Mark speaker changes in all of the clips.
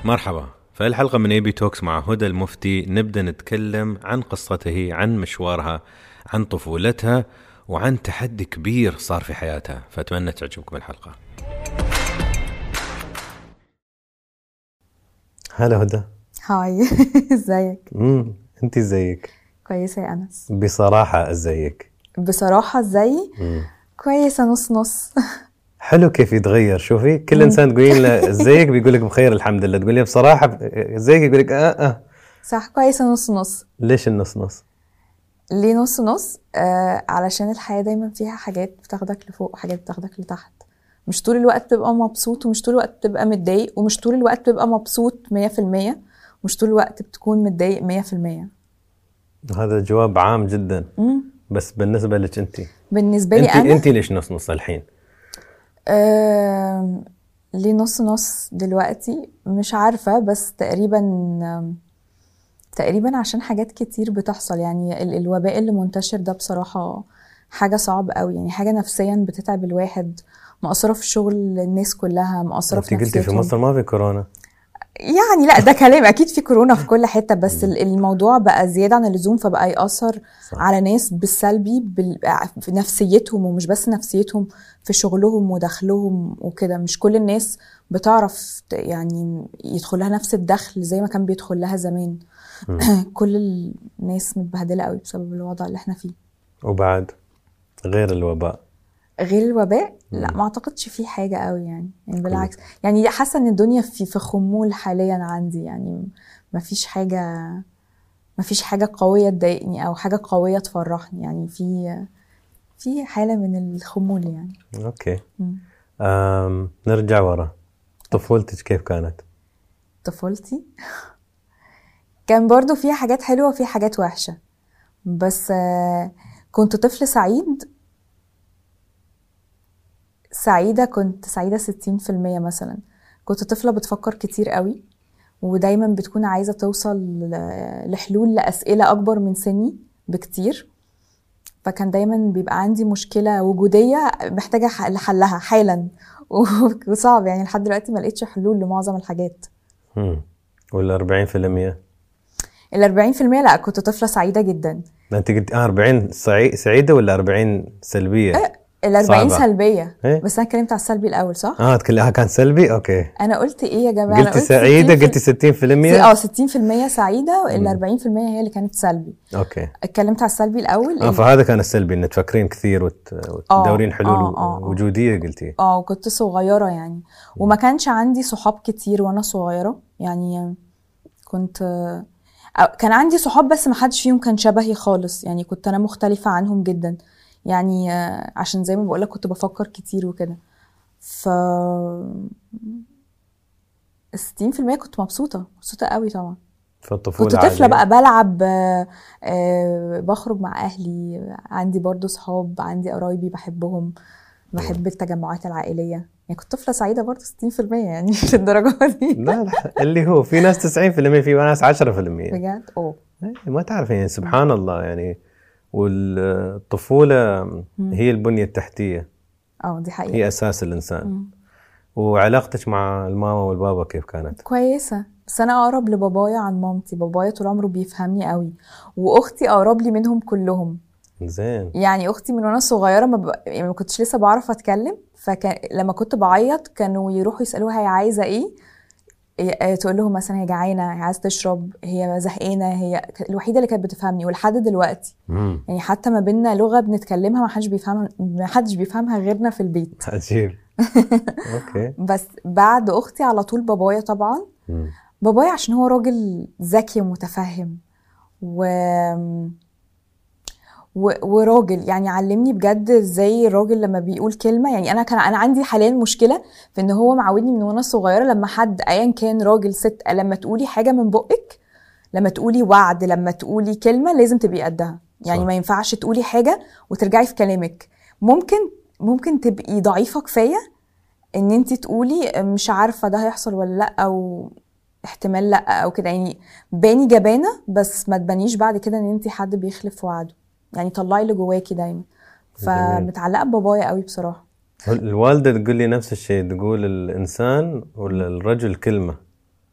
Speaker 1: مرحبا في الحلقة من اي بي توكس مع هدى المفتي نبدأ نتكلم عن قصتها هي عن مشوارها عن طفولتها وعن تحدي كبير صار في حياتها فأتمنى تعجبكم الحلقة
Speaker 2: هلا هدى
Speaker 3: هاي ازيك
Speaker 2: امم انت ازيك
Speaker 3: كويسه يا انس
Speaker 2: بصراحه ازيك
Speaker 3: بصراحه ازاي
Speaker 2: مم.
Speaker 3: كويسه نص نص
Speaker 2: حلو كيف يتغير شوفي كل انسان تقولين له ازيك بيقول لك بخير الحمد لله تقول لي بصراحه ب- ازيك يقول لك اه اه
Speaker 3: صح كويسه نص نص
Speaker 2: ليش النص نص
Speaker 3: ليه نص نص آه علشان الحياه دايما فيها حاجات بتاخدك لفوق وحاجات بتاخدك لتحت مش طول الوقت بتبقى مبسوط ومش طول الوقت بتبقى متضايق ومش طول الوقت بتبقى مبسوط 100% ومش طول الوقت بتكون متضايق 100%
Speaker 2: هذا جواب عام جدا
Speaker 3: مم.
Speaker 2: بس بالنسبه لك انت
Speaker 3: بالنسبه لي
Speaker 2: انت
Speaker 3: انا
Speaker 2: انت ليش نص نص الحين
Speaker 3: آم، ليه نص نص دلوقتي مش عارفة بس تقريبا آم، تقريبا عشان حاجات كتير بتحصل يعني ال- الوباء اللي منتشر ده بصراحة حاجة صعب قوي يعني حاجة نفسيا بتتعب الواحد مأثرة في شغل الناس كلها مأثرة
Speaker 2: انت
Speaker 3: في
Speaker 2: قلتي في
Speaker 3: نفسيتهم
Speaker 2: مصر ما في كورونا
Speaker 3: يعني لا ده كلام اكيد في كورونا في كل حته بس ال- الموضوع بقى زياده عن اللزوم فبقى ياثر
Speaker 2: صح.
Speaker 3: على ناس بالسلبي بال- في نفسيتهم ومش بس نفسيتهم في شغلهم ودخلهم وكده مش كل الناس بتعرف ت- يعني يدخل لها نفس الدخل زي ما كان بيدخل لها زمان كل الناس متبهدله قوي بسبب الوضع اللي احنا فيه
Speaker 2: وبعد غير الوباء
Speaker 3: غير الوباء لا
Speaker 2: مم.
Speaker 3: ما اعتقدش في حاجه قوي يعني يعني بالعكس يعني حاسه ان الدنيا في في خمول حاليا عندي يعني ما فيش حاجه ما فيش حاجه قويه تضايقني او حاجه قويه تفرحني يعني في في حاله من الخمول يعني
Speaker 2: اوكي
Speaker 3: مم.
Speaker 2: أم نرجع ورا طفولتك كيف كانت
Speaker 3: طفولتي كان برضو فيها حاجات حلوه وفيها حاجات وحشه بس آه، كنت طفل سعيد سعيدة كنت سعيدة 60% مثلا كنت طفلة بتفكر كتير قوي ودايما بتكون عايزة توصل ل- لحلول لأسئلة أكبر من سني بكتير فكان دايما بيبقى عندي مشكلة وجودية محتاجة ح- لحلها حالا وصعب يعني لحد دلوقتي ما لقيتش حلول لمعظم الحاجات
Speaker 2: امم وال 40%
Speaker 3: ال 40% لا كنت طفلة سعيدة جدا
Speaker 2: لا انت قلت آه 40 سعي... سعيده ولا 40 سلبيه؟
Speaker 3: ال 40
Speaker 2: صعبة.
Speaker 3: سلبية
Speaker 2: إيه؟
Speaker 3: بس أنا اتكلمت على السلبي الأول صح؟
Speaker 2: اه تكلها كان سلبي اوكي
Speaker 3: أنا قلت إيه يا جماعة؟ أنا
Speaker 2: قلتي
Speaker 3: قلت
Speaker 2: سعيده
Speaker 3: 60%
Speaker 2: قلتي 60%
Speaker 3: اه 60% سعيده وال 40% هي اللي كانت سلبي
Speaker 2: اوكي
Speaker 3: اتكلمت على السلبي الاول
Speaker 2: اه
Speaker 3: ال-
Speaker 2: فهذا كان السلبي ان تفكرين كثير وت... وتدورين حلول
Speaker 3: آه، آه، آه.
Speaker 2: وجوديه قلتي
Speaker 3: اه وكنت صغيره يعني وما كانش عندي صحاب كتير وانا صغيره يعني كنت أو- كان عندي صحاب بس ما حدش فيهم كان شبهي خالص يعني كنت انا مختلفه عنهم جدا يعني آه، عشان زي ما بقولك كنت بفكر كتير وكده ف 60% كنت مبسوطه مبسوطه قوي طبعا
Speaker 2: فالطفوله
Speaker 3: كنت طفلة
Speaker 2: عادية.
Speaker 3: بقى بلعب آه، آه، بخرج مع أهلي عندي برضو صحاب عندي قرايبي بحبهم بحب التجمعات العائلية يعني كنت طفلة سعيدة برضو 60% يعني مش الدرجة دي
Speaker 2: لا لا اللي هو في ناس 90% في ناس 10%
Speaker 3: بجد اه
Speaker 2: إيه، ما تعرف يعني سبحان الله يعني والطفوله هي البنيه التحتيه
Speaker 3: اه دي حقيقة
Speaker 2: هي اساس الانسان
Speaker 3: مم.
Speaker 2: وعلاقتك مع الماما والبابا كيف كانت؟
Speaker 3: كويسة بس أنا أقرب لبابايا عن مامتي بابايا طول عمره بيفهمني قوي وأختي أقرب لي منهم كلهم
Speaker 2: زين
Speaker 3: يعني اختي من وانا صغيره ما, ب... يعني ما كنتش لسه بعرف اتكلم فكان لما كنت بعيط كانوا يروحوا يسالوها هي عايزه ايه ي- تقول لهم مثلا هي جعانه هي عايزه تشرب هي زهقانه هي ك- الوحيده اللي كانت بتفهمني ولحد دلوقتي
Speaker 2: مم.
Speaker 3: يعني حتى ما بينا لغه بنتكلمها ما حدش بيفهمها ما حدش بيفهمها غيرنا في البيت
Speaker 2: عجيب اوكي
Speaker 3: بس بعد اختي على طول بابايا طبعا
Speaker 2: مم.
Speaker 3: بابايا عشان هو راجل ذكي ومتفهم و... و... وراجل يعني علمني بجد ازاي الراجل لما بيقول كلمه يعني انا كان انا عندي حاليا مشكله في ان هو معودني من وانا صغيره لما حد ايا كان راجل ست لما تقولي حاجه من بقك لما تقولي وعد لما تقولي كلمه لازم تبقي قدها يعني
Speaker 2: صح.
Speaker 3: ما ينفعش تقولي حاجه وترجعي في كلامك ممكن ممكن تبقي ضعيفه كفايه ان انت تقولي مش عارفه ده هيحصل ولا لا او احتمال لا او كده يعني باني جبانه بس ما تبانيش بعد كده ان انت حد بيخلف وعده يعني طلعي اللي جواكي دايما فمتعلقه ببابايا قوي بصراحه
Speaker 2: الوالده تقول لي نفس الشيء تقول الانسان ولا الرجل كلمه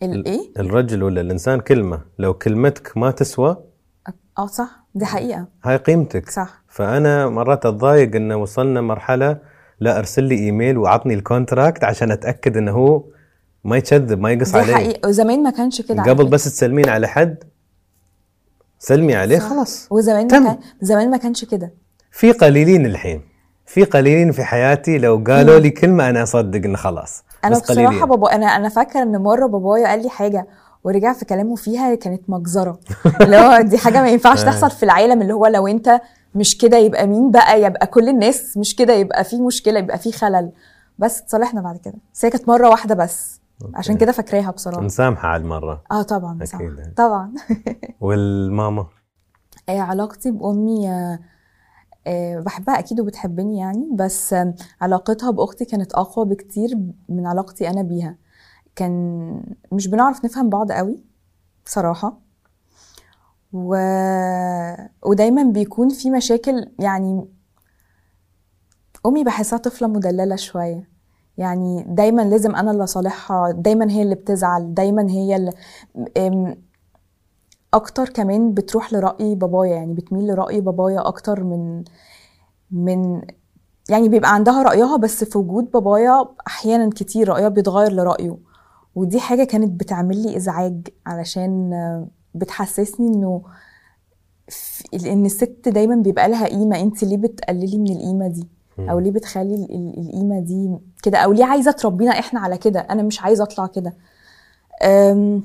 Speaker 3: الايه
Speaker 2: الرجل ولا الانسان كلمه لو كلمتك ما تسوى
Speaker 3: اه صح دي حقيقه
Speaker 2: هاي قيمتك
Speaker 3: صح
Speaker 2: فانا مرات اتضايق انه وصلنا مرحله لا ارسل لي ايميل وعطني الكونتراكت عشان اتاكد انه هو ما يكذب ما يقص
Speaker 3: دي
Speaker 2: علي
Speaker 3: حقيقه وزمان ما كانش كده على
Speaker 2: قبل
Speaker 3: فكرة.
Speaker 2: بس تسلمين على حد سلمي عليه
Speaker 3: صح.
Speaker 2: خلاص
Speaker 3: وزمان
Speaker 2: تم.
Speaker 3: ما كان زمان ما كانش كده
Speaker 2: في قليلين الحين في قليلين في حياتي لو قالوا لي كلمه انا اصدق انه خلاص
Speaker 3: انا
Speaker 2: بس
Speaker 3: بصراحه
Speaker 2: قليلين
Speaker 3: بابا انا انا فاكره ان مره بابايا قال لي حاجه ورجع في كلامه فيها كانت مجزره اللي هو دي حاجه ما ينفعش تحصل في العالم اللي هو لو انت مش كده يبقى مين بقى يبقى كل الناس مش كده يبقى في مشكله يبقى في خلل بس اتصالحنا بعد كده بس هي كانت مره واحده بس عشان كده فاكراها بصراحه
Speaker 2: مسامحه على المره
Speaker 3: اه طبعا
Speaker 2: أكيد.
Speaker 3: صح. طبعا
Speaker 2: والماما
Speaker 3: آه، علاقتي بأمي آه، آه، بحبها أكيد وبتحبني يعني بس آه، علاقتها بأختي كانت أقوى بكتير من علاقتي أنا بيها كان مش بنعرف نفهم بعض قوي بصراحة و... ودايما بيكون في مشاكل يعني أمي بحسها طفلة مدللة شوية يعني دايما لازم أنا اللي أصالحها دايما هي اللي بتزعل دايما هي اللي أم، اكتر كمان بتروح لرأي بابايا يعني بتميل لرأي بابايا اكتر من من يعني بيبقى عندها رأيها بس في وجود بابايا احيانا كتير رأيها بيتغير لرأيه ودي حاجة كانت بتعمل لي ازعاج علشان آه، بتحسسني انه في- ان الست دايما بيبقى لها قيمة انت ليه بتقللي من القيمة دي او ليه بتخلي ال- ال- القيمة دي كده او ليه عايزة تربينا احنا على كده انا مش عايزة اطلع كده أم،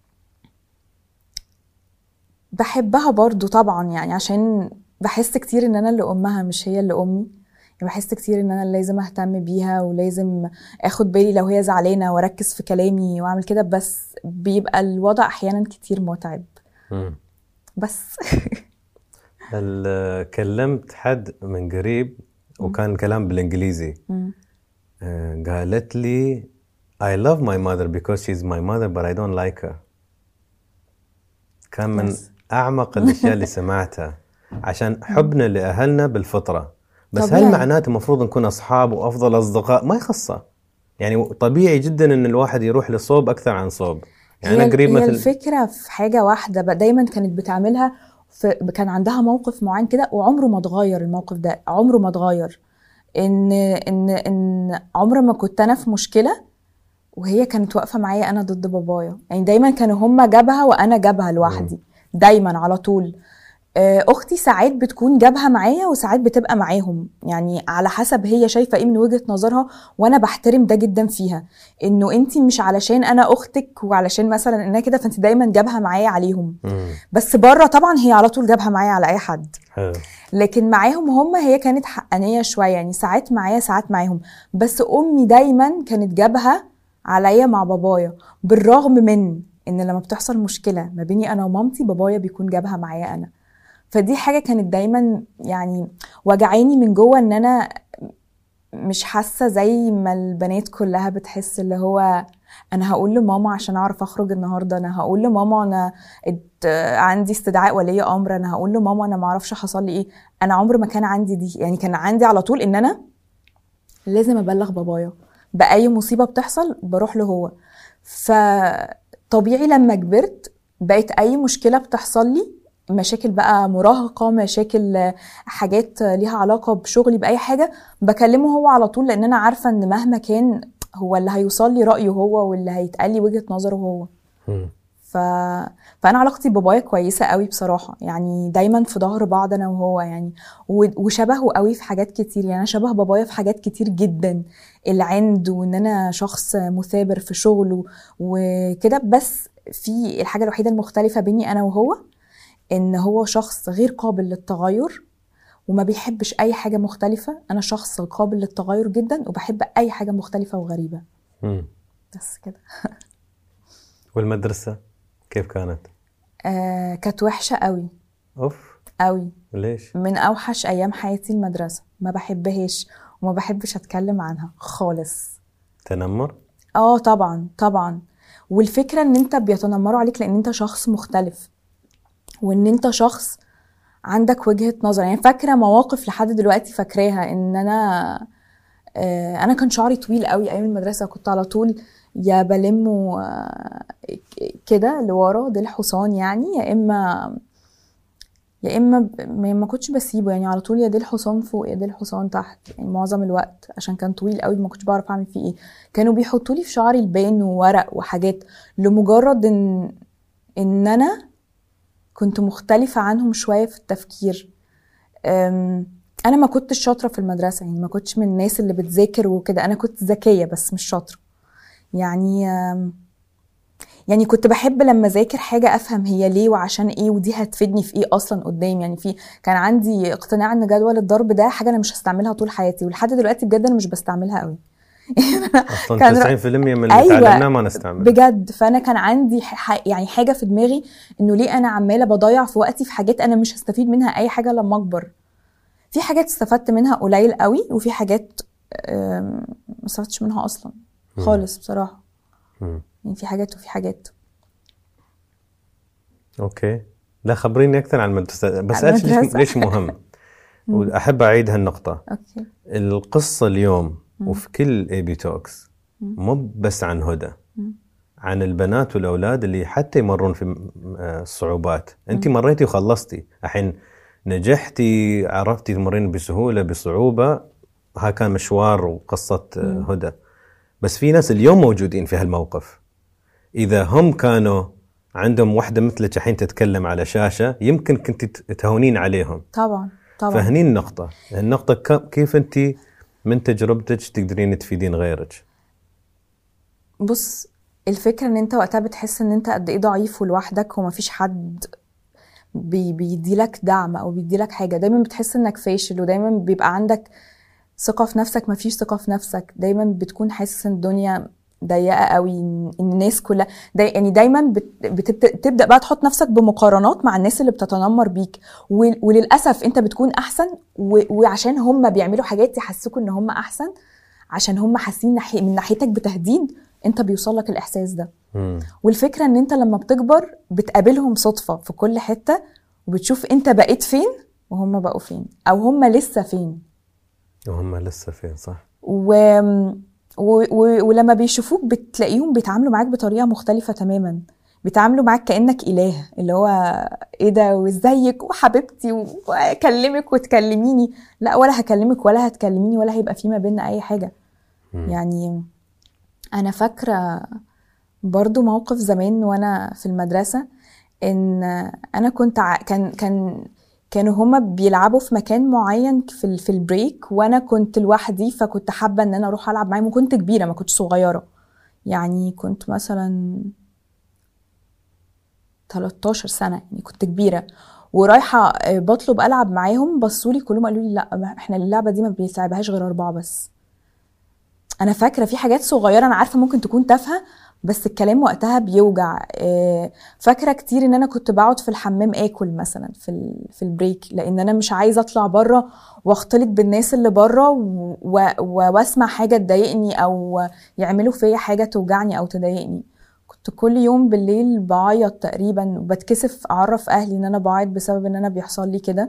Speaker 3: بحبها برضو طبعا يعني عشان بحس كتير ان انا اللي امها مش هي اللي امي يعني بحس كتير ان انا اللي لازم اهتم بيها ولازم اخد بالي لو هي زعلانه واركز في كلامي واعمل كده بس بيبقى الوضع احيانا كتير متعب
Speaker 2: مم.
Speaker 3: بس
Speaker 2: ال- كلمت حد من قريب وكان الكلام بالانجليزي
Speaker 3: مم.
Speaker 2: آه، قالت لي I love my mother because she's my mother but I don't like her كان من
Speaker 3: Yes.
Speaker 2: أعمق الأشياء اللي سمعتها عشان حبنا لأهلنا بالفطرة بس هل
Speaker 3: طبيعي.
Speaker 2: معناته المفروض نكون أصحاب وأفضل أصدقاء ما يخصه يعني طبيعي جدا إن الواحد يروح لصوب أكثر عن صوب يعني
Speaker 3: هي,
Speaker 2: أنا قريب
Speaker 3: هي
Speaker 2: مثل
Speaker 3: الفكره في حاجه واحده بقى دايما كانت بتعملها في كان عندها موقف معين كده وعمره ما اتغير الموقف ده عمره ما اتغير ان ان ان عمر ما كنت انا في مشكله وهي كانت واقفه معايا انا ضد بابايا يعني دايما كانوا هما جابها وانا جابها لوحدي دايما على طول آه، اختي ساعات بتكون جابها معايا وساعات بتبقى معاهم يعني على حسب هي شايفه ايه من وجهه نظرها وانا بحترم ده جدا فيها انه انت مش علشان انا اختك وعلشان مثلا انها كده فانت دايما جابها معايا عليهم
Speaker 2: مم.
Speaker 3: بس بره طبعا هي على طول جابها معايا على اي حد
Speaker 2: حلو
Speaker 3: لكن معاهم هم هي كانت حقانيه شويه يعني ساعات معايا ساعات معاهم بس امي دايما كانت جابها عليا مع بابايا بالرغم من ان لما بتحصل مشكله ما بيني انا ومامتي بابايا بيكون جابها معايا انا فدي حاجه كانت دايما يعني وجعاني من جوه ان انا مش حاسه زي ما البنات كلها بتحس اللي هو انا هقول لماما عشان اعرف اخرج النهارده انا هقول لماما انا ات- عندي استدعاء ولي امر انا هقول لماما انا ما اعرفش حصل لي ايه انا عمر ما كان عندي دي يعني كان عندي على طول ان انا لازم ابلغ بابايا باي مصيبه بتحصل بروح له هو فطبيعي لما كبرت بقت اي مشكله بتحصل لي مشاكل بقى مراهقه مشاكل آه، حاجات آه، ليها علاقه بشغلي باي حاجه بكلمه هو على طول لان انا عارفه ان مهما كان هو اللي هيوصل لي رايه هو واللي هيتقال لي وجهه نظره هو
Speaker 2: مم.
Speaker 3: ف... فانا علاقتي ببابايا كويسه قوي بصراحه يعني دايما في ظهر بعض انا وهو يعني و... وشبهه قوي في حاجات كتير يعني انا شبه بابايا في حاجات كتير جدا العند وان انا شخص مثابر في شغله وكده بس في الحاجه الوحيده المختلفه بيني انا وهو ان هو شخص غير قابل للتغير وما بيحبش اي حاجه مختلفه انا شخص قابل للتغير جدا وبحب اي حاجه مختلفه وغريبه
Speaker 2: مم.
Speaker 3: بس كده
Speaker 2: والمدرسة كيف كانت؟
Speaker 3: آه كانت وحشه قوي
Speaker 2: أوف
Speaker 3: قوي
Speaker 2: ليش؟
Speaker 3: من اوحش ايام حياتي المدرسه ما بحبهاش وما بحبش اتكلم عنها خالص
Speaker 2: تنمر؟
Speaker 3: اه طبعا طبعا والفكره ان انت بيتنمروا عليك لان انت شخص مختلف وان انت شخص عندك وجهه نظر يعني فاكره مواقف لحد دلوقتي فاكراها ان انا آه، انا كان شعري طويل قوي ايام المدرسه كنت على طول يا بلمه آه، كده لورا ده الحصان يعني يا اما يا اما ب- ما ما كنتش بسيبه يعني على طول يا دي الحصان فوق يا دي الحصان تحت يعني معظم الوقت عشان كان طويل قوي ما كنتش بعرف اعمل فيه ايه كانوا بيحطوا لي في شعري البان وورق وحاجات لمجرد ان ان انا كنت مختلفة عنهم شوية في التفكير أم، انا ما كنتش شاطرة في المدرسة يعني ما كنتش من الناس اللي بتذاكر وكده انا كنت ذكية بس مش شاطرة يعني أم، يعني كنت بحب لما اذاكر حاجه افهم هي ليه وعشان ايه ودي هتفيدني في ايه اصلا قدام يعني في كان عندي اقتناع ان جدول الضرب ده حاجه انا مش هستعملها طول حياتي ولحد دلوقتي بجد انا مش بستعملها قوي
Speaker 2: اصلا
Speaker 3: كان
Speaker 2: 90% من اللي
Speaker 3: أيوة.
Speaker 2: تعلمناه ما نستعمله
Speaker 3: بجد فانا كان عندي ح... يعني حاجه في دماغي انه ليه انا عماله بضيع في وقتي في حاجات انا مش هستفيد منها اي حاجه لما اكبر في حاجات استفدت منها قليل قوي وفي حاجات أم، ما استفدتش منها اصلا خالص بصراحه
Speaker 2: مم.
Speaker 3: يعني في حاجات وفي حاجات
Speaker 2: اوكي لا خبريني اكثر عن المدرسه بس
Speaker 3: عن
Speaker 2: أسألك ليش,
Speaker 3: المدرسة.
Speaker 2: ليش مهم واحب اعيد هالنقطه
Speaker 3: اوكي
Speaker 2: القصه اليوم وفي كل اي بي توكس مو بس عن هدى عن البنات والاولاد اللي حتى يمرون في م- آه، صعوبات انت مريتي وخلصتي الحين نجحتي عرفتي تمرين بسهوله بصعوبه ها كان مشوار وقصه آه، هدى بس في ناس اليوم موجودين في هالموقف اذا هم كانوا عندهم واحده مثلك الحين تتكلم على شاشه يمكن كنت تهونين عليهم
Speaker 3: طبعا طبعا
Speaker 2: فهني النقطة النقطة ك- كيف أنت من تجربتك تقدرين تفيدين غيرك
Speaker 3: بص الفكرة ان انت وقتها بتحس ان انت قد ايه ضعيف ولوحدك ومفيش حد بي بيديلك دعم او بيديلك حاجة دايما بتحس انك فاشل ودايما بيبقى عندك ثقة في نفسك مفيش ثقة في نفسك دايما بتكون حاسس ان الدنيا ضيقة قوي ان إن الناس كلها داي يعني دايما بت- بتبدأ تبدأ بقى تحط نفسك بمقارنات مع الناس اللي بتتنمر بيك ول- وللأسف انت بتكون احسن و- وعشان هم بيعملوا حاجات يحسسوك ان هم احسن عشان هم حاسين ناحية من ناحيتك بتهديد انت بيوصل لك الاحساس ده
Speaker 2: مم.
Speaker 3: والفكره ان انت لما بتكبر بتقابلهم صدفه في كل حته وبتشوف انت بقيت فين وهم بقوا فين او هم لسه فين
Speaker 2: وهم لسه فين صح
Speaker 3: و... و... و... ولما بيشوفوك بتلاقيهم بيتعاملوا معاك بطريقه مختلفه تماما بيتعاملوا معاك كانك اله اللي هو ايه ده وازيك وحبيبتي واكلمك وتكلميني لا ولا هكلمك ولا هتكلميني ولا هيبقى في ما بيننا اي حاجه
Speaker 2: مم.
Speaker 3: يعني انا فاكره برضو موقف زمان وانا في المدرسه ان انا كنت ع... كان كان كانوا هما بيلعبوا في مكان معين في ال... في البريك وانا كنت لوحدي فكنت حابه ان انا اروح العب معاهم وكنت كبيره ما كنتش صغيره يعني كنت مثلا 13 سنه يعني كنت كبيره ورايحه آه، بطلب العب معاهم بصوا لي كلهم قالوا لي لا ما احنا اللعبه دي ما بيلعبهاش غير اربعه بس انا فاكره في حاجات صغيره انا عارفه ممكن تكون تافهه بس الكلام وقتها بيوجع آه، فاكره كتير ان انا كنت بقعد في الحمام اكل مثلا في ال- في البريك لان انا مش عايزه اطلع بره واختلط بالناس اللي بره و- و- واسمع حاجه تضايقني او يعملوا فيا حاجه توجعني او تضايقني كنت كل يوم بالليل بعيط تقريبا وبتكسف اعرف اهلي ان انا بعيط بسبب ان انا بيحصل لي كده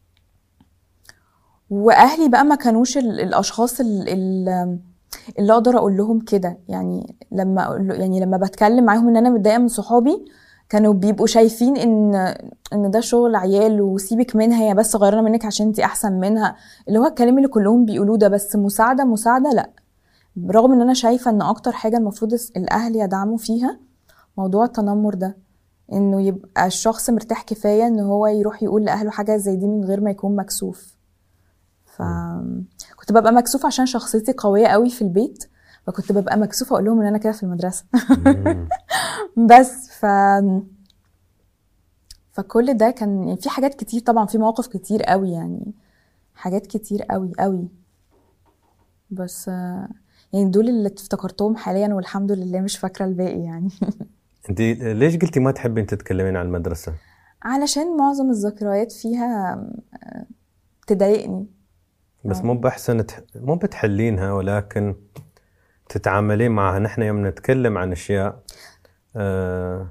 Speaker 3: واهلي بقى ما كانوش ال- الاشخاص ال- ال- اللي اقدر اقول لهم كده يعني لما اقول له- يعني لما بتكلم معاهم ان انا متضايقه من صحابي كانوا بيبقوا شايفين ان ان ده شغل عيال وسيبك منها هي بس غيرانه منك عشان انت احسن منها اللي هو الكلام اللي كلهم بيقولوه ده بس مساعده مساعده لا برغم ان انا شايفه ان اكتر حاجه المفروض الس- الاهل يدعموا فيها موضوع التنمر ده انه يبقى الشخص مرتاح كفايه ان هو يروح يقول لاهله حاجه زي دي من غير ما يكون مكسوف ف كنت ببقى مكسوفه عشان شخصيتي قويه قوي في البيت فكنت ببقى مكسوفه اقول لهم ان انا كده في المدرسه
Speaker 2: مم.
Speaker 3: بس ف فكل ده كان يعني في حاجات كتير طبعا في مواقف كتير قوي يعني حاجات كتير قوي قوي بس آه، يعني دول اللي افتكرتهم حاليا والحمد لله مش فاكره الباقي يعني
Speaker 2: انت ليش قلتي ما تحبين تتكلمين عن المدرسة؟
Speaker 3: علشان معظم الذكريات فيها آه، تضايقني
Speaker 2: بس مو بأحسن تح... مو بتحلينها ولكن تتعاملين معها نحن يوم نتكلم عن اشياء آه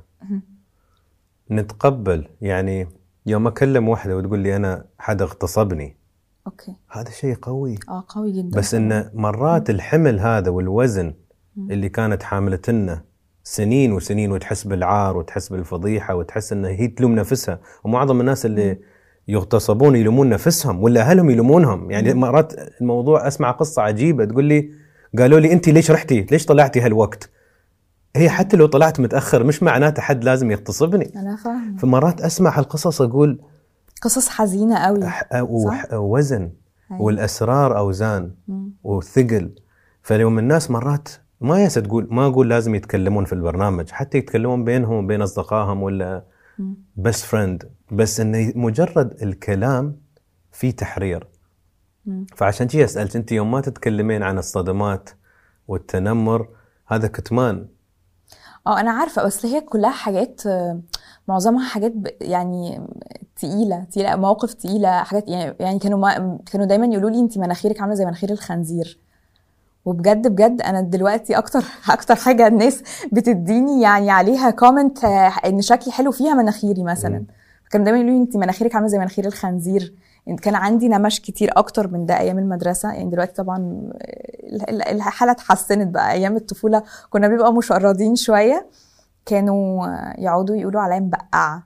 Speaker 2: نتقبل يعني يوم اكلم واحده وتقول لي انا حدا اغتصبني
Speaker 3: اوكي
Speaker 2: هذا شيء قوي
Speaker 3: اه قوي جدا
Speaker 2: بس انه مرات الحمل هذا والوزن اللي كانت حاملتنا سنين وسنين وتحس بالعار وتحس بالفضيحه وتحس انها هي تلوم نفسها ومعظم الناس اللي يغتصبون يلومون نفسهم ولا اهلهم يلومونهم يعني مرات الموضوع اسمع قصه عجيبه تقول لي قالوا لي انت ليش رحتي؟ ليش طلعتي هالوقت؟ هي حتى لو طلعت متاخر مش معناته حد لازم يغتصبني
Speaker 3: انا فاهمه
Speaker 2: فمرات اسمع هالقصص اقول
Speaker 3: قصص حزينه قوي
Speaker 2: أح- وح- وزن
Speaker 3: أيوة.
Speaker 2: والاسرار اوزان
Speaker 3: مم.
Speaker 2: وثقل فاليوم الناس مرات ما يس تقول ما اقول لازم يتكلمون في البرنامج حتى يتكلمون بينهم وبين اصدقائهم ولا
Speaker 3: مم.
Speaker 2: بس فريند بس انه مجرد الكلام في تحرير
Speaker 3: مم.
Speaker 2: فعشان كذا سالت انت يوم ما تتكلمين عن الصدمات والتنمر هذا كتمان
Speaker 3: اه انا عارفه بس هي كلها حاجات آه، معظمها حاجات ب- يعني تقيله تقيله مواقف تقيله حاجات يعني يعني كانوا ما كانوا دايما يقولوا لي انت مناخيرك عامله زي مناخير الخنزير وبجد بجد انا دلوقتي اكتر اكتر حاجه الناس بتديني يعني عليها كومنت ان شكلي حلو فيها مناخيري مثلا
Speaker 2: مم.
Speaker 3: كانوا دايما يقولوا لي انت مناخيرك عامله زي مناخير الخنزير كان عندي نمش كتير اكتر من ده ايام المدرسه يعني دلوقتي طبعا ال- ال- الحاله اتحسنت بقى ايام الطفوله كنا بنبقى مشردين شويه كانوا يقعدوا يقولوا عليا مبقعه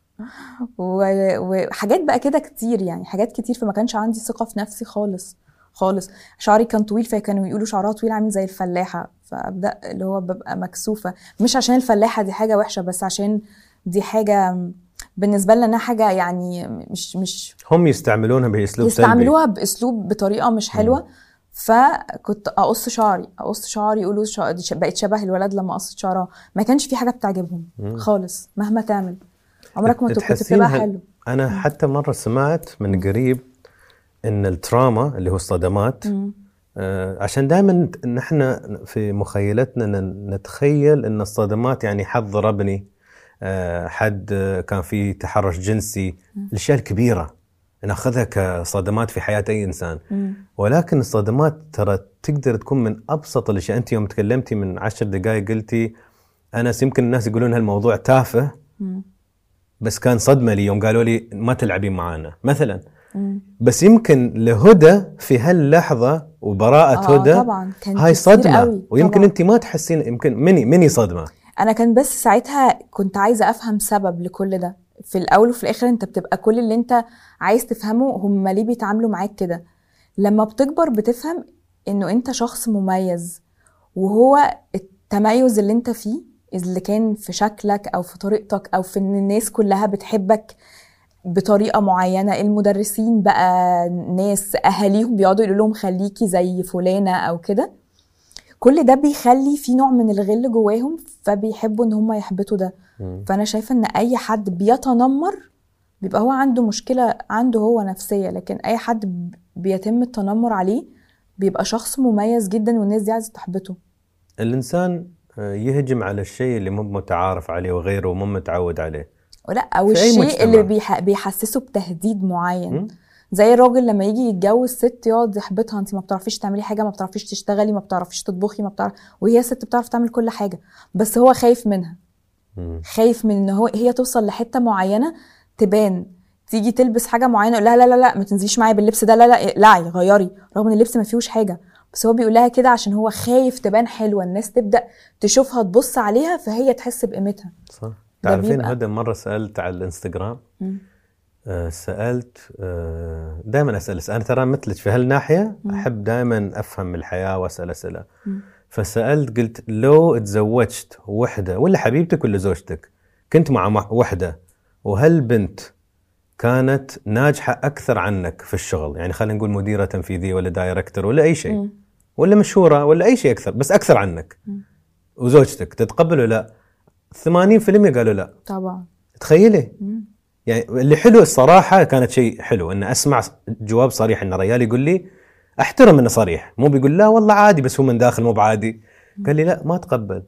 Speaker 3: و- وحاجات بقى كده كتير يعني حاجات كتير فما كانش عندي ثقه في نفسي خالص خالص شعري كان طويل فكانوا يقولوا شعرها طويل عامل زي الفلاحه فابدا اللي هو ببقى مكسوفه مش عشان الفلاحه دي حاجه وحشه بس عشان دي حاجه بالنسبه لنا انها حاجه يعني مش مش
Speaker 2: هم يستعملونها باسلوب سلبي
Speaker 3: يستعملوها باسلوب بطريقه مش حلوه فكنت اقص شعري اقص شعري يقولوا شع... دي ش- بقت شبه الولد لما قصت شعرها ما كانش في حاجه بتعجبهم
Speaker 2: مم.
Speaker 3: خالص مهما تعمل عمرك ما كنت
Speaker 2: تحسينها-
Speaker 3: بتبقى حلو
Speaker 2: انا حتى مره سمعت من قريب ان التراما اللي هو الصدمات
Speaker 3: مم.
Speaker 2: آه، عشان دائما نحن في مخيلتنا ن- نتخيل ان الصدمات يعني حد ضربني آه، حد آه، كان في تحرش جنسي الاشياء الكبيره ناخذها كصدمات في حياه اي انسان
Speaker 3: مم.
Speaker 2: ولكن الصدمات ترى تقدر تكون من ابسط الاشياء انت يوم تكلمتي من عشر دقائق قلتي انس يمكن الناس يقولون هالموضوع تافه
Speaker 3: مم.
Speaker 2: بس كان صدمه لي يوم قالوا لي ما تلعبين معانا مثلا
Speaker 3: مم.
Speaker 2: بس يمكن لهدى في هاللحظه وبراءه
Speaker 3: اه
Speaker 2: هدى
Speaker 3: طبعا كان
Speaker 2: هاي
Speaker 3: كتير
Speaker 2: صدمه
Speaker 3: قوي.
Speaker 2: ويمكن
Speaker 3: طبعاً.
Speaker 2: انت ما تحسين يمكن مني مني صدمه
Speaker 3: انا كان بس ساعتها كنت عايزه افهم سبب لكل ده في الاول وفي الاخر انت بتبقى كل اللي انت عايز تفهمه هم ليه بيتعاملوا معاك كده لما بتكبر بتفهم انه انت شخص مميز وهو التميز اللي انت فيه اللي كان في شكلك او في طريقتك او في ان الناس كلها بتحبك بطريقه معينه المدرسين بقى ناس اهاليهم بيقعدوا يقولوا لهم خليكي زي فلانه او كده كل ده بيخلي في نوع من الغل جواهم فبيحبوا ان هم يحبطوا ده
Speaker 2: مم.
Speaker 3: فانا شايفه ان اي حد بيتنمر بيبقى هو عنده مشكله عنده هو نفسيه لكن اي حد ب- بيتم التنمر عليه بيبقى شخص مميز جدا والناس دي عايزه تحبطه
Speaker 2: الانسان آه، يهجم على الشيء اللي مو متعارف عليه وغيره ومو متعود عليه
Speaker 3: ولا او
Speaker 2: في أي
Speaker 3: الشيء
Speaker 2: مجتمع.
Speaker 3: اللي بيح... بيحسسه بتهديد معين
Speaker 2: مم.
Speaker 3: زي الراجل لما يجي يتجوز ست يقعد يحبطها انت ما بتعرفيش تعملي حاجه ما بتعرفيش تشتغلي ما بتعرفيش تطبخي ما بتعرف وهي ست بتعرف تعمل كل حاجه بس هو خايف منها
Speaker 2: مم.
Speaker 3: خايف من ان هو هي توصل لحته معينه تبان تيجي تلبس حاجه معينه يقول لها لا لا لا ما تنزليش معايا باللبس ده لا لا اقلعي غيري رغم ان اللبس ما فيهوش حاجه بس هو بيقول لها كده عشان هو خايف تبان حلوه الناس تبدا تشوفها تبص عليها فهي تحس بقيمتها
Speaker 2: صح
Speaker 3: ده
Speaker 2: تعرفين
Speaker 3: بيبقى-
Speaker 2: هدى مره سالت على الانستغرام
Speaker 3: مم.
Speaker 2: آه، سالت آه، دائما اسال انا ترى مثلك في هالناحيه
Speaker 3: مم.
Speaker 2: احب دائما افهم الحياه واسال اسئله
Speaker 3: مم.
Speaker 2: فسالت قلت لو تزوجت وحده ولا حبيبتك ولا زوجتك كنت مع مع وحده وهالبنت كانت ناجحه اكثر عنك في الشغل يعني خلينا نقول مديره تنفيذيه ولا دايركتور ولا اي شيء
Speaker 3: مم.
Speaker 2: ولا مشهوره ولا اي شيء اكثر بس اكثر عنك
Speaker 3: مم.
Speaker 2: وزوجتك تتقبل ولا لا 80% قالوا لا
Speaker 3: طبعا
Speaker 2: تخيلي
Speaker 3: مم.
Speaker 2: يعني اللي حلو الصراحه كانت شيء حلو ان اسمع جواب صريح ان ريال يقول لي احترم انه صريح مو بيقول لا والله عادي بس هو من داخل مو بعادي قال لي لا ما اتقبل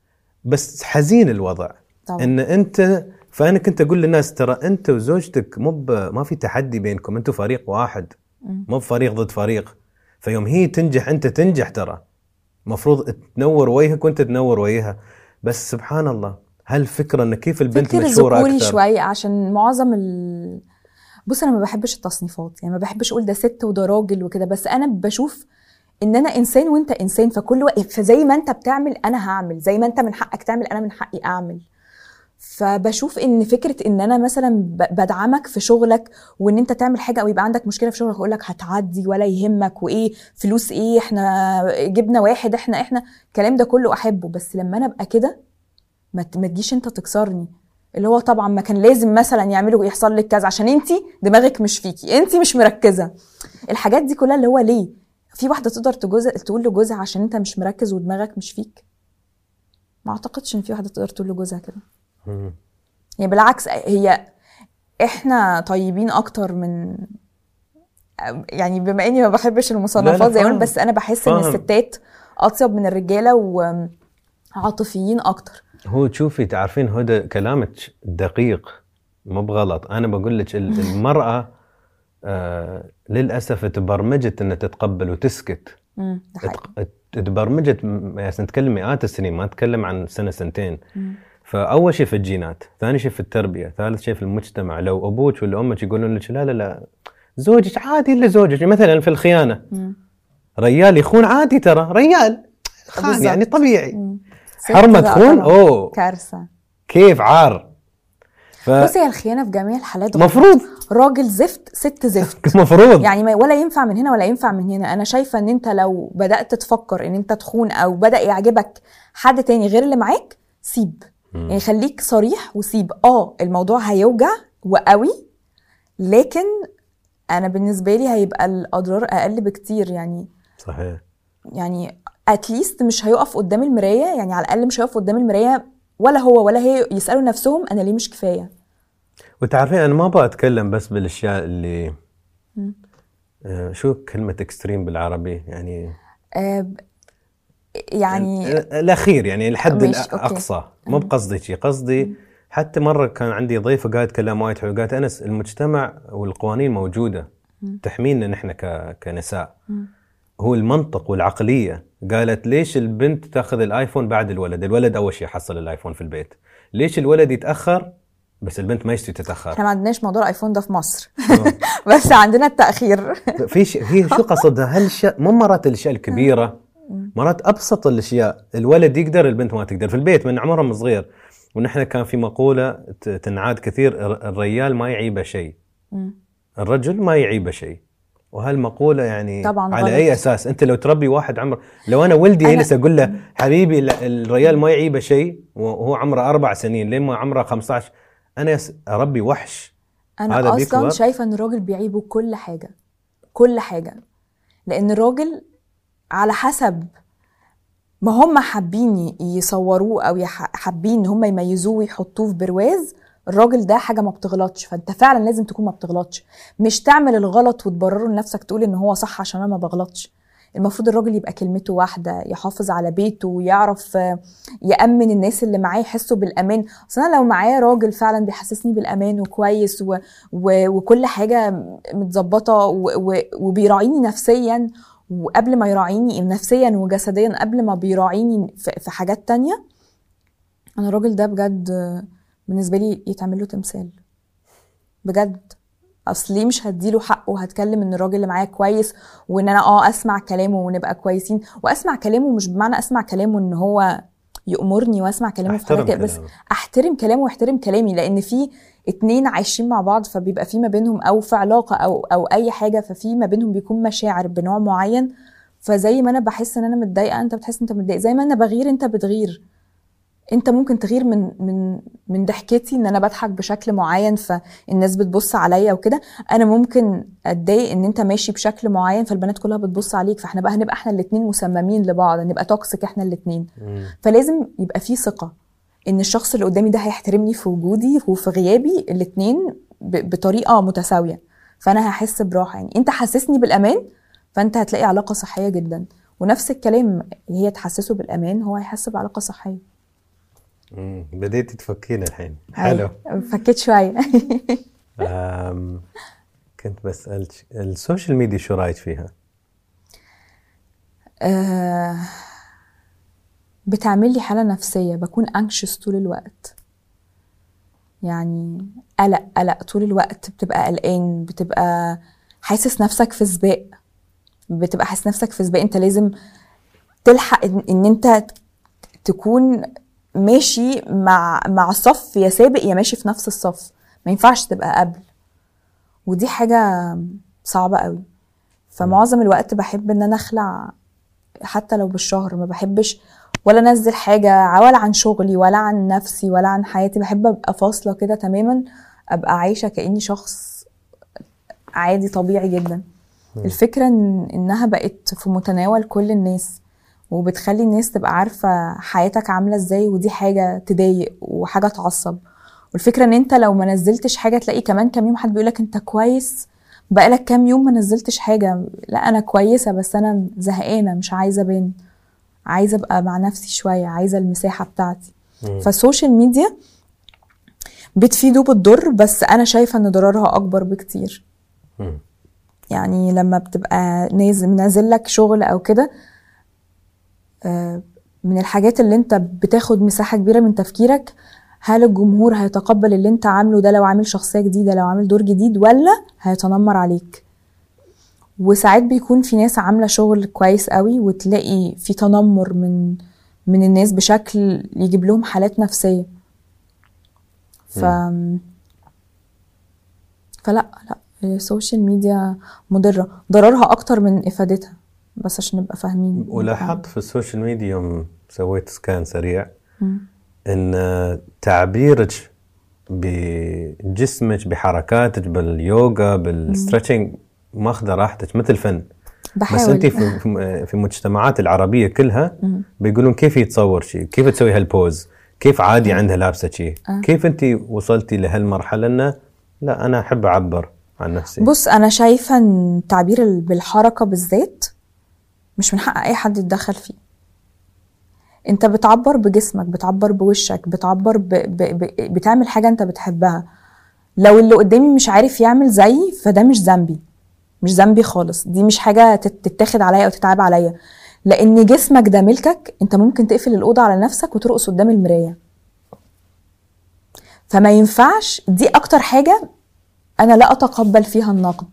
Speaker 2: بس حزين الوضع
Speaker 3: طبعا
Speaker 2: ان انت فانا كنت اقول للناس ترى انت وزوجتك مو ب- ما في تحدي بينكم انتم فريق واحد
Speaker 3: مم.
Speaker 2: مو بفريق ضد فريق فيوم هي تنجح انت تنجح ترى المفروض تنور وجهك وانت تنور وجهها بس سبحان الله هالفكره ان كيف البنت
Speaker 3: فكر
Speaker 2: مشهوره
Speaker 3: ذكوري
Speaker 2: اكثر
Speaker 3: شويه عشان معظم ال... بص انا ما بحبش التصنيفات يعني ما بحبش اقول ده ست وده راجل وكده بس انا بشوف ان انا انسان وانت انسان فكل وقت فزي ما انت بتعمل انا هعمل زي ما انت من حقك تعمل انا من حقي اعمل فبشوف ان فكره ان انا مثلا ب- بدعمك في شغلك وان انت تعمل حاجه او يبقى عندك مشكله في شغلك اقول لك هتعدي ولا يهمك وايه فلوس ايه احنا جبنا واحد احنا احنا الكلام ده كله احبه بس لما انا ابقى كده ما ت- ما تجيش انت تكسرني اللي هو طبعا ما كان لازم مثلا يعملوا يحصل لك كذا عشان انت دماغك مش فيكي انت مش مركزه الحاجات دي كلها اللي هو ليه في واحده تقدر تجوز تقول لجوزها عشان انت مش مركز ودماغك مش فيك ما اعتقدش ان في واحده تقدر تقول لجوزها كده
Speaker 2: مم.
Speaker 3: يعني بالعكس هي احنا طيبين اكتر من يعني بما اني ما بحبش
Speaker 2: لا،
Speaker 3: المصنفات زي ما
Speaker 2: فاهم.
Speaker 3: قلت، بس انا بحس ان
Speaker 2: فاهم.
Speaker 3: الستات اطيب من الرجاله وعاطفيين اكتر
Speaker 2: هو تشوفي تعرفين هدى كلامك دقيق مو بغلط انا بقول لك ال- المراه آه للاسف تبرمجت انها تتقبل وتسكت
Speaker 3: امم ده حقيقي
Speaker 2: اتق- تبرمجت م- يعني نتكلم مئات السنين ما نتكلم عن سنه سنتين
Speaker 3: مم.
Speaker 2: فاول شيء في الجينات ثاني شيء في التربيه ثالث شيء في المجتمع لو ابوك ولا امك يقولون لك لا لا لا زوجك عادي الا زوجك مثلا في الخيانه
Speaker 3: مم.
Speaker 2: ريال يخون عادي ترى ريال خان
Speaker 3: بالظبط.
Speaker 2: يعني طبيعي
Speaker 3: مم. ست
Speaker 2: حرمه
Speaker 3: بقى
Speaker 2: تخون
Speaker 3: طبعاً.
Speaker 2: اوه
Speaker 3: كارثه
Speaker 2: كيف عار ف
Speaker 3: بصي هي الخيانه في جميع الحالات غلط.
Speaker 2: مفروض
Speaker 3: راجل زفت ست زفت
Speaker 2: مفروض
Speaker 3: يعني ما ولا ينفع من هنا ولا ينفع من هنا انا شايفه ان انت لو بدات تفكر ان انت تخون او بدا يعجبك حد تاني غير اللي معاك سيب يعني خليك صريح وسيب اه الموضوع هيوجع وقوي لكن انا بالنسبه لي هيبقى الاضرار اقل بكتير يعني
Speaker 2: صحيح
Speaker 3: يعني اتليست مش هيقف قدام المرايه يعني على الاقل مش هيقف قدام المرايه ولا هو ولا هي يسالوا نفسهم انا ليه مش كفايه
Speaker 2: وتعرفين انا ما ابغى اتكلم بس بالاشياء اللي
Speaker 3: مم.
Speaker 2: آه، شو كلمه اكستريم بالعربي يعني
Speaker 3: آه ب- يعني
Speaker 2: ال- الاخير يعني الحد
Speaker 3: ماشي، أوكي.
Speaker 2: الاقصى مو بقصدي شيء قصدي حتى مره كان عندي ضيفه قالت كلام وايد حلو قالت انس المجتمع والقوانين موجوده تحمينا نحن ك... كنساء هو المنطق والعقليه قالت ليش البنت تاخذ الايفون بعد الولد الولد اول شيء يحصل الايفون في البيت ليش الولد يتاخر بس البنت ما يشتي تتاخر
Speaker 3: احنا ما عندناش موضوع الايفون ده في مصر بس عندنا التاخير
Speaker 2: في ش... هي شو قصدها هل الش... مو مرات الاشياء الكبيره مرات ابسط الاشياء الولد يقدر البنت ما تقدر في البيت من عمرهم صغير ونحن كان في مقوله ت- تنعاد كثير الر- الريال ما يعيبه شيء
Speaker 3: مم.
Speaker 2: الرجل ما يعيبه شيء وهالمقوله يعني
Speaker 3: طبعاً
Speaker 2: على
Speaker 3: غلط.
Speaker 2: اي اساس انت لو تربي واحد عمره لو انا ولدي
Speaker 3: أنا-
Speaker 2: يجلس اقول له حبيبي ال- الريال ما يعيبه شيء وهو عمره اربع سنين لين ما عمره 15 انا يس- اربي وحش
Speaker 3: انا
Speaker 2: هذا
Speaker 3: اصلا
Speaker 2: بيكبر.
Speaker 3: شايفه ان الراجل بيعيبه كل حاجه كل حاجه لان الراجل على حسب ما هم حابين ي- يصوروه او يح- حابين ان هم يميزوه ويحطوه في برواز الراجل ده حاجه ما بتغلطش فانت فعلا لازم تكون ما بتغلطش مش تعمل الغلط وتبرره لنفسك تقول ان هو صح عشان انا ما بغلطش المفروض الراجل يبقى كلمته واحده يحافظ على بيته ويعرف آه، يامن الناس اللي معاه يحسوا بالامان اصل انا لو معايا راجل فعلا بيحسسني بالامان وكويس و... و... وكل حاجه متظبطه و... و... وبيراعيني نفسيا وقبل ما يراعيني نفسيا وجسديا قبل ما بيراعيني في, في حاجات تانية انا الراجل ده بجد آه، بالنسبه لي يتعمل له تمثال بجد اصل ليه مش هديله حقه وهتكلم ان الراجل اللي معايا كويس وان انا اه اسمع كلامه ونبقى كويسين واسمع كلامه مش بمعنى اسمع كلامه ان هو يأمرني واسمع كلامه في
Speaker 2: احترم
Speaker 3: حاجات كده، بس
Speaker 2: كلامه.
Speaker 3: احترم كلامه واحترم كلامي لان في اتنين عايشين مع بعض فبيبقى في ما بينهم او في علاقه او او اي حاجه ففي ما بينهم بيكون مشاعر بنوع معين فزي ما انا بحس ان انا متضايقه انت بتحس انت متضايق زي ما انا بغير انت بتغير انت ممكن تغير من من من ضحكتي ان انا بضحك بشكل معين فالناس بتبص عليا وكده انا ممكن اتضايق ان انت ماشي بشكل معين فالبنات كلها بتبص عليك فاحنا بقى هنبقى احنا الاتنين مسممين لبعض نبقى توكسيك احنا الاتنين
Speaker 2: مم.
Speaker 3: فلازم يبقى في ثقه ان الشخص اللي قدامي ده هيحترمني في وجودي وفي غيابي الاتنين ب- بطريقه متساويه فانا هحس براحه يعني انت حسسني بالامان فانت هتلاقي علاقه صحيه جدا ونفس الكلام هي تحسسه بالامان هو هيحس بعلاقه صحيه
Speaker 2: مم. بديتي تفكين الحين حلو
Speaker 3: أيوة، فكيت شويه
Speaker 2: أم، كنت بسألك السوشيال ميديا شو رايك فيها؟
Speaker 3: آه، بتعمل لي حاله نفسيه بكون انكشس طول الوقت يعني قلق قلق طول الوقت بتبقى قلقان بتبقى حاسس نفسك في سباق بتبقى حاسس نفسك في سباق انت لازم تلحق ان, إن انت تكون ماشي مع مع الصف يا سابق يا ماشي في نفس الصف ما ينفعش تبقى قبل ودي حاجة صعبة قوي فمعظم الوقت بحب ان انا اخلع حتى لو بالشهر ما بحبش ولا انزل حاجة ولا عن شغلي ولا عن نفسي ولا عن حياتي بحب ابقى فاصلة كده تماما ابقى عايشة كأني شخص عادي طبيعي جدا الفكرة إن انها بقت في متناول كل الناس وبتخلي الناس تبقى عارفة حياتك عاملة ازاي ودي حاجة تضايق وحاجة تعصب والفكرة ان انت لو ما نزلتش حاجة تلاقي كمان كام يوم حد بيقولك انت كويس بقالك كام يوم ما نزلتش حاجة لا انا كويسة بس انا زهقانة مش عايزة ابان عايزة ابقى مع نفسي شوية عايزة المساحة بتاعتي فالسوشيال ميديا بتفيد وبتضر بس انا شايفة ان ضررها اكبر بكتير
Speaker 2: مم.
Speaker 3: يعني لما بتبقى نازل منزل لك شغل او كده آه، من الحاجات اللي انت بتاخد مساحة كبيرة من تفكيرك هل الجمهور هيتقبل اللي انت عامله ده لو عامل شخصية جديدة لو عامل دور جديد ولا هيتنمر عليك وساعات بيكون في ناس عاملة شغل كويس قوي وتلاقي في تنمر من من الناس بشكل يجيب لهم حالات نفسية ف فلا لا السوشيال ميديا مضرة ضررها أكتر من إفادتها بس عشان نبقى فاهمين
Speaker 2: ولاحظت في السوشيال ميديا يوم سويت سكان سريع
Speaker 3: مم.
Speaker 2: ان تعبيرك بجسمك بحركاتك باليوغا بالستريتشنج ماخذه راحتك مثل فن
Speaker 3: بحاول
Speaker 2: بس انت في في- في المجتمعات العربيه كلها
Speaker 3: مم.
Speaker 2: بيقولون كيف يتصور شيء كيف تسوي هالبوز كيف عادي عندها لابسه شيء
Speaker 3: آه.
Speaker 2: كيف انت وصلتي لهالمرحله انه لا انا احب اعبر عن نفسي
Speaker 3: بص انا شايفه ان التعبير ال- بالحركه بالذات مش من حق اي حد يتدخل فيه انت بتعبر بجسمك بتعبر بوشك بتعبر ب... ب... ب... بتعمل حاجه انت بتحبها لو اللي قدامي مش عارف يعمل زيي فده مش ذنبي مش ذنبي خالص دي مش حاجه تت- تتاخد عليا او تتعب عليا لان جسمك ده ملكك انت ممكن تقفل الاوضه على نفسك وترقص قدام المرايه فما ينفعش دي اكتر حاجه انا لا اتقبل فيها النقد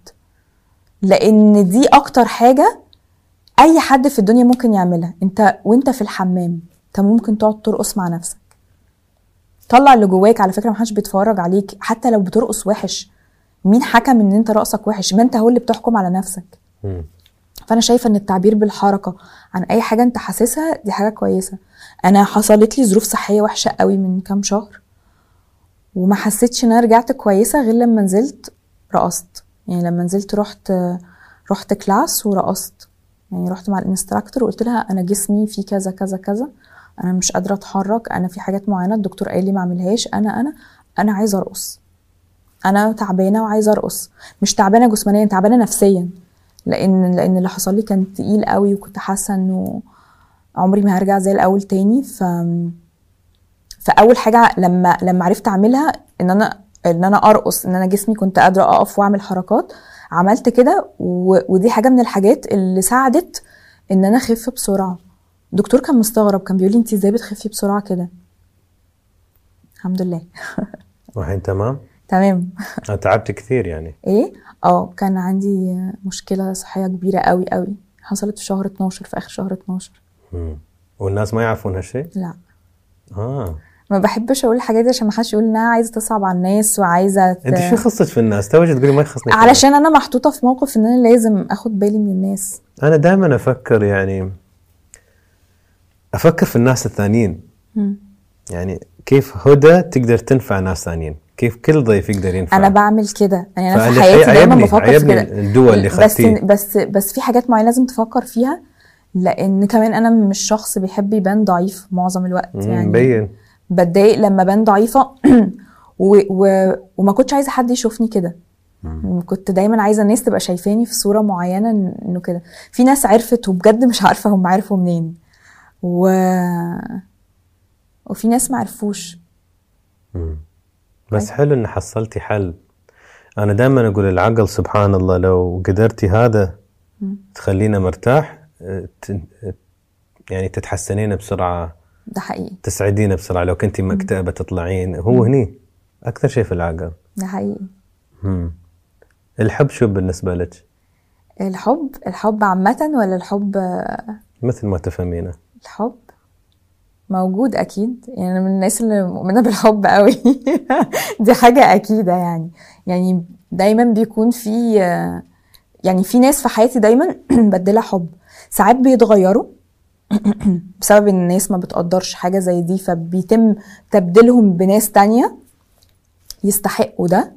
Speaker 3: لان دي اكتر حاجه اي حد في الدنيا ممكن يعملها انت وانت في الحمام انت ممكن تقعد ترقص مع نفسك طلع اللي جواك على فكره محدش بيتفرج عليك حتى لو بترقص وحش مين حكم ان انت رقصك وحش ما انت هو اللي بتحكم على نفسك
Speaker 2: مم.
Speaker 3: فانا شايفه ان التعبير بالحركه عن اي حاجه انت حاسسها دي حاجه كويسه انا حصلت لي ظروف صحيه وحشه قوي من كام شهر وما حسيتش ان انا رجعت كويسه غير لما نزلت رقصت يعني لما نزلت رحت رحت كلاس ورقصت يعني رحت مع الانستراكتور وقلت لها انا جسمي فيه كذا كذا كذا انا مش قادره اتحرك انا في حاجات معينه الدكتور قال لي ما اعملهاش انا انا انا عايزه ارقص انا تعبانه وعايزه ارقص مش تعبانه جسمانيا تعبانه نفسيا لان لان اللي حصل لي كان تقيل قوي وكنت حاسه انه عمري ما هرجع زي الاول تاني ف فاول حاجه لما لما عرفت اعملها ان انا ان انا ارقص ان انا جسمي كنت قادره اقف واعمل حركات عملت كده و... ودي حاجه من الحاجات اللي ساعدت ان انا اخف بسرعه الدكتور كان مستغرب كان بيقول لي انت ازاي بتخفي بسرعه كده الحمد لله
Speaker 2: والحين تمام
Speaker 3: تمام
Speaker 2: أنا تعبت كثير يعني
Speaker 3: ايه اه كان عندي مشكله صحيه كبيره قوي قوي حصلت في شهر 12 في اخر شهر 12
Speaker 2: مم. والناس ما يعرفون هالشيء
Speaker 3: لا
Speaker 2: اه
Speaker 3: ما بحبش اقول الحاجات دي عشان ما حدش يقول انها عايزه تصعب على الناس وعايزه ت...
Speaker 2: انت شو خصك في الناس توجه تقولي ما يخصني كلام.
Speaker 3: علشان انا محطوطه في موقف ان انا لازم اخد بالي من الناس
Speaker 2: انا دائما افكر يعني افكر في الناس الثانيين
Speaker 3: مم.
Speaker 2: يعني كيف هدى تقدر تنفع ناس ثانيين كيف كل ضيف يقدر ينفع
Speaker 3: انا بعمل كده يعني انا في
Speaker 2: فأنا
Speaker 3: حياتي دايما
Speaker 2: عيبني-
Speaker 3: بفكر في
Speaker 2: عيبني
Speaker 3: كده
Speaker 2: الدول اللي
Speaker 3: بس
Speaker 2: خدتيه.
Speaker 3: بس بس في حاجات معينه لازم تفكر فيها لان كمان انا مش شخص بيحب يبان ضعيف معظم الوقت
Speaker 2: مم،
Speaker 3: يعني
Speaker 2: مبين
Speaker 3: بتضايق لما بان ضعيفه و... و... وما كنتش عايزه حد يشوفني كده كنت دايما عايزه الناس تبقى شايفاني في صوره معينه إن- انه كده في ناس عرفت وبجد مش عارفه هم عرفوا منين و وفي ناس ما عرفوش
Speaker 2: مم. بس حلو ان حصلتي حل انا دائما اقول العقل سبحان الله لو قدرتي هذا
Speaker 3: مم.
Speaker 2: تخلينا مرتاح اه، ت- يعني تتحسنين بسرعه
Speaker 3: ده حقيقي
Speaker 2: تسعدينا بسرعه لو كنتي مكتئبه تطلعين هو هني اكثر شيء في العقل
Speaker 3: ده حقيقي
Speaker 2: مم. الحب شو بالنسبه لك
Speaker 3: الحب الحب عامة ولا الحب
Speaker 2: مثل ما تفهمينه
Speaker 3: الحب موجود اكيد يعني انا من الناس اللي مؤمنه بالحب قوي دي حاجه اكيده يعني يعني دايما بيكون في يعني في ناس في حياتي دايما بدلها حب ساعات بيتغيروا بسبب ان الناس ما بتقدرش حاجه زي دي فبيتم تبديلهم بناس تانية يستحقوا ده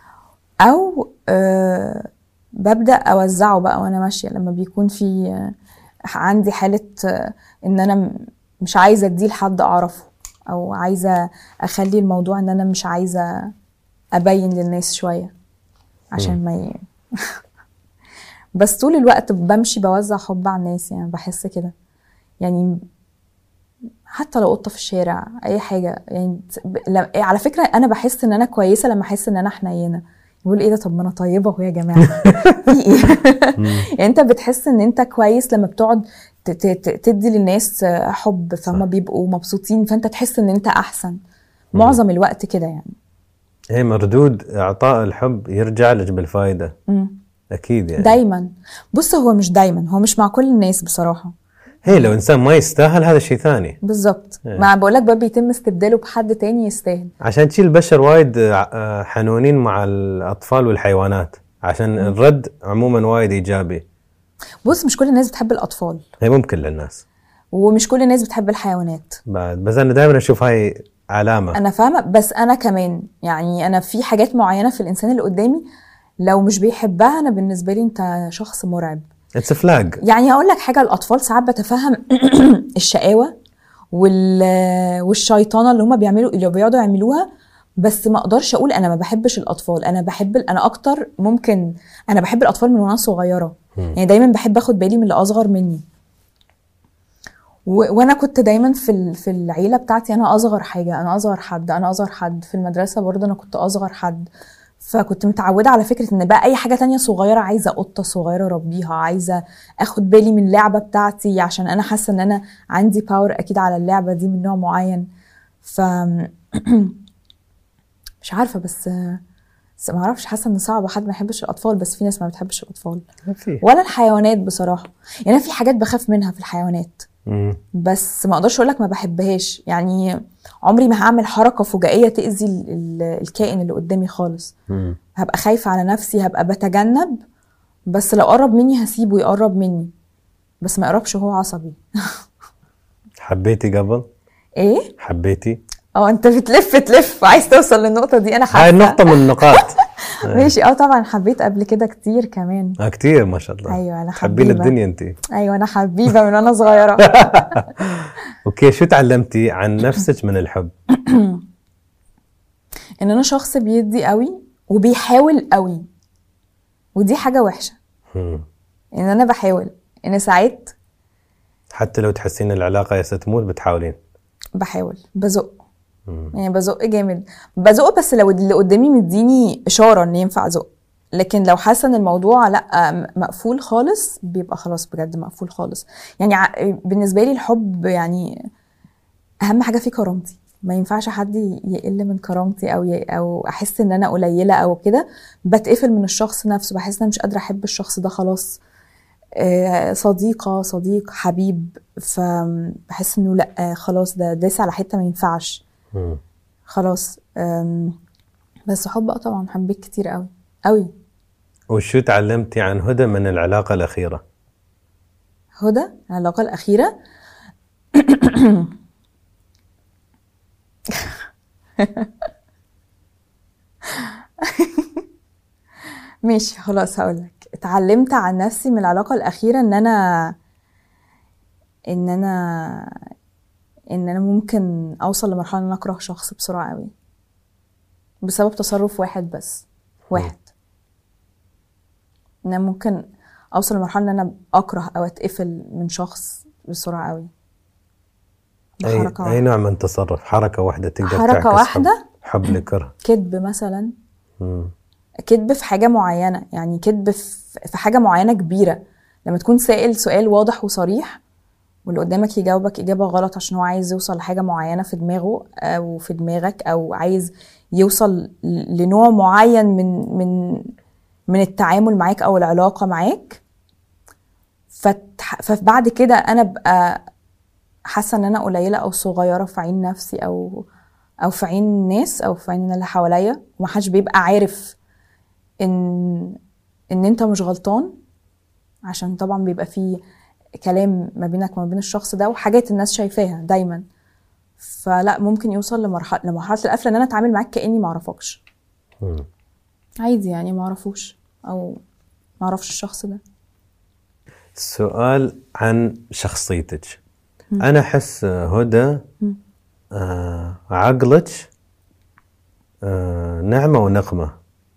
Speaker 3: او أه ببدا اوزعه بقى وانا ماشيه لما بيكون في آه، عندي حاله آه، ان انا م- مش عايزه اديه لحد اعرفه او عايزه اخلي الموضوع ان انا مش عايزه ابين للناس شويه عشان ما ي... بس طول الوقت بمشي بوزع حب على الناس يعني بحس كده يعني حتى لو قطه في الشارع اي حاجه يعني ب- ل- على فكره انا بحس ان انا كويسه لما احس ان انا حنينه يقول ايه ده طب ما انا طيبه اهو يا جماعه في ايه يعني انت بتحس ان انت كويس لما بتقعد ت- ت- ت- تدي للناس حب فهم
Speaker 2: صح.
Speaker 3: بيبقوا مبسوطين فانت تحس ان انت احسن معظم الوقت كده يعني
Speaker 2: ايه مردود اعطاء الحب يرجع لك بالفائده
Speaker 3: مم.
Speaker 2: اكيد يعني
Speaker 3: دايما بص هو مش دايما هو مش مع كل الناس بصراحه
Speaker 2: هي لو انسان ما يستاهل هذا شيء ثاني
Speaker 3: بالظبط
Speaker 2: إيه.
Speaker 3: ما بقول لك بقى بيتم استبداله بحد تاني يستاهل
Speaker 2: عشان تشيل البشر وايد آه، حنونين مع الاطفال والحيوانات عشان الرد عموما وايد ايجابي
Speaker 3: بص مش كل الناس بتحب الاطفال
Speaker 2: هي مو بكل الناس
Speaker 3: ومش كل الناس بتحب الحيوانات
Speaker 2: بعد بس انا دائما اشوف هاي علامه
Speaker 3: انا فاهمه بس انا كمان يعني انا في حاجات معينه في الانسان اللي قدامي لو مش بيحبها انا بالنسبه لي انت شخص مرعب
Speaker 2: اتس فلاج
Speaker 3: يعني هقول لك حاجه الاطفال ساعات بتفهم الشقاوه وال والشيطانه اللي هم بيعملوا اللي بيقعدوا يعملوها بس ما اقدرش اقول انا ما بحبش الاطفال انا بحب انا اكتر ممكن انا بحب الاطفال من وانا صغيره يعني دايما بحب اخد بالي من اللي اصغر مني و... وانا كنت دايما في ال... في العيله بتاعتي انا اصغر حاجه انا اصغر حد انا اصغر حد في المدرسه برضه انا كنت اصغر حد فكنت متعوده على فكره ان بقى اي حاجه تانية صغيره عايزه قطه صغيره اربيها عايزه اخد بالي من اللعبه بتاعتي عشان انا حاسه ان انا عندي باور اكيد على اللعبه دي من نوع معين ف مش عارفه بس بس ما اعرفش حاسه ان صعب حد ما يحبش الاطفال بس في ناس ما بتحبش الاطفال
Speaker 2: في
Speaker 3: ولا الحيوانات بصراحه يعني انا في حاجات بخاف منها في الحيوانات
Speaker 2: مم.
Speaker 3: بس ما اقدرش اقول لك ما بحبهاش يعني عمري ما هعمل حركه فجائيه تاذي ال- ال- الكائن اللي قدامي خالص
Speaker 2: مم.
Speaker 3: هبقى خايفه على نفسي هبقى بتجنب بس لو قرب مني هسيبه يقرب مني بس ما يقربش وهو عصبي
Speaker 2: حبيتي قبل
Speaker 3: ايه
Speaker 2: حبيتي
Speaker 3: اه انت بتلف تلف عايز توصل للنقطه دي انا
Speaker 2: هاي
Speaker 3: حاسه
Speaker 2: نقطه من النقاط
Speaker 3: ماشي اه طبعا حبيت قبل كده كتير كمان
Speaker 2: آه كثير ما شاء الله
Speaker 3: ايوه انا
Speaker 2: تحبين
Speaker 3: حبيبه
Speaker 2: الدنيا انت
Speaker 3: ايوه انا حبيبه من وانا صغيره
Speaker 2: اوكي شو تعلمتي عن نفسك من الحب
Speaker 3: ان انا شخص بيدي قوي وبيحاول قوي ودي حاجه وحشه
Speaker 2: مم.
Speaker 3: ان انا بحاول ان ساعات
Speaker 2: حتى لو تحسين العلاقه يا ستموت بتحاولين
Speaker 3: بحاول بزق
Speaker 2: مم.
Speaker 3: يعني بزق جامد بزق بس لو اللي قدامي مديني اشاره ان ينفع ازق لكن لو حاسه ان الموضوع لا م- مقفول خالص بيبقى خلاص بجد مقفول خالص يعني ع- بالنسبه لي الحب يعني اهم حاجه فيه كرامتي ما ينفعش حد ي- يقل من كرامتي او ي... او احس ان انا قليله او كده بتقفل من الشخص نفسه بحس ان انا مش قادره احب الشخص ده خلاص آه، صديقه صديق حبيب فبحس انه لا خلاص ده داس على حته ما ينفعش
Speaker 2: مم.
Speaker 3: خلاص أم، بس حب اه طبعا حبيت كتير قوي قوي
Speaker 2: وشو تعلمتي عن هدى من العلاقه الاخيره
Speaker 3: هدى العلاقة الأخيرة ماشي خلاص هقولك اتعلمت عن نفسي من العلاقة الأخيرة إن أنا إن أنا إن أنا ممكن أوصل لمرحلة إن أنا أكره شخص بسرعة قوي بسبب تصرف واحد بس واحد إن أنا ممكن اوصل لمرحله ان انا اكره او اتقفل من شخص بسرعه قوي
Speaker 2: اي
Speaker 3: بحركه
Speaker 2: اي
Speaker 3: واحده
Speaker 2: نوع من تصرف حركه واحده تقدر
Speaker 3: حركة
Speaker 2: تعكس حب-
Speaker 3: واحدة؟
Speaker 2: حب لكره
Speaker 3: كذب مثلا
Speaker 2: مم.
Speaker 3: كذب في حاجه معينه يعني كذب في في حاجه معينه كبيره لما تكون سائل سؤال واضح وصريح واللي قدامك يجاوبك اجابه غلط عشان هو عايز يوصل لحاجه معينه في دماغه او في دماغك او عايز يوصل لنوع معين من من من التعامل معاك او العلاقه معاك فتح فبعد كده انا ابقى حاسه ان انا قليله او صغيره في عين نفسي او او في عين الناس او في عين اللي حواليا ومحدش بيبقى عارف ان ان انت مش غلطان عشان طبعا بيبقى فيه كلام ما بينك وما بين الشخص ده وحاجات الناس شايفاها دايما فلا ممكن يوصل لمرحله لمرحله القفله ان انا اتعامل معاك كاني ما اعرفكش عادي يعني ما اعرفوش او ما اعرفش الشخص ده
Speaker 2: سؤال عن شخصيتك انا احس هدى آه عقلك آه نعمه ونقمه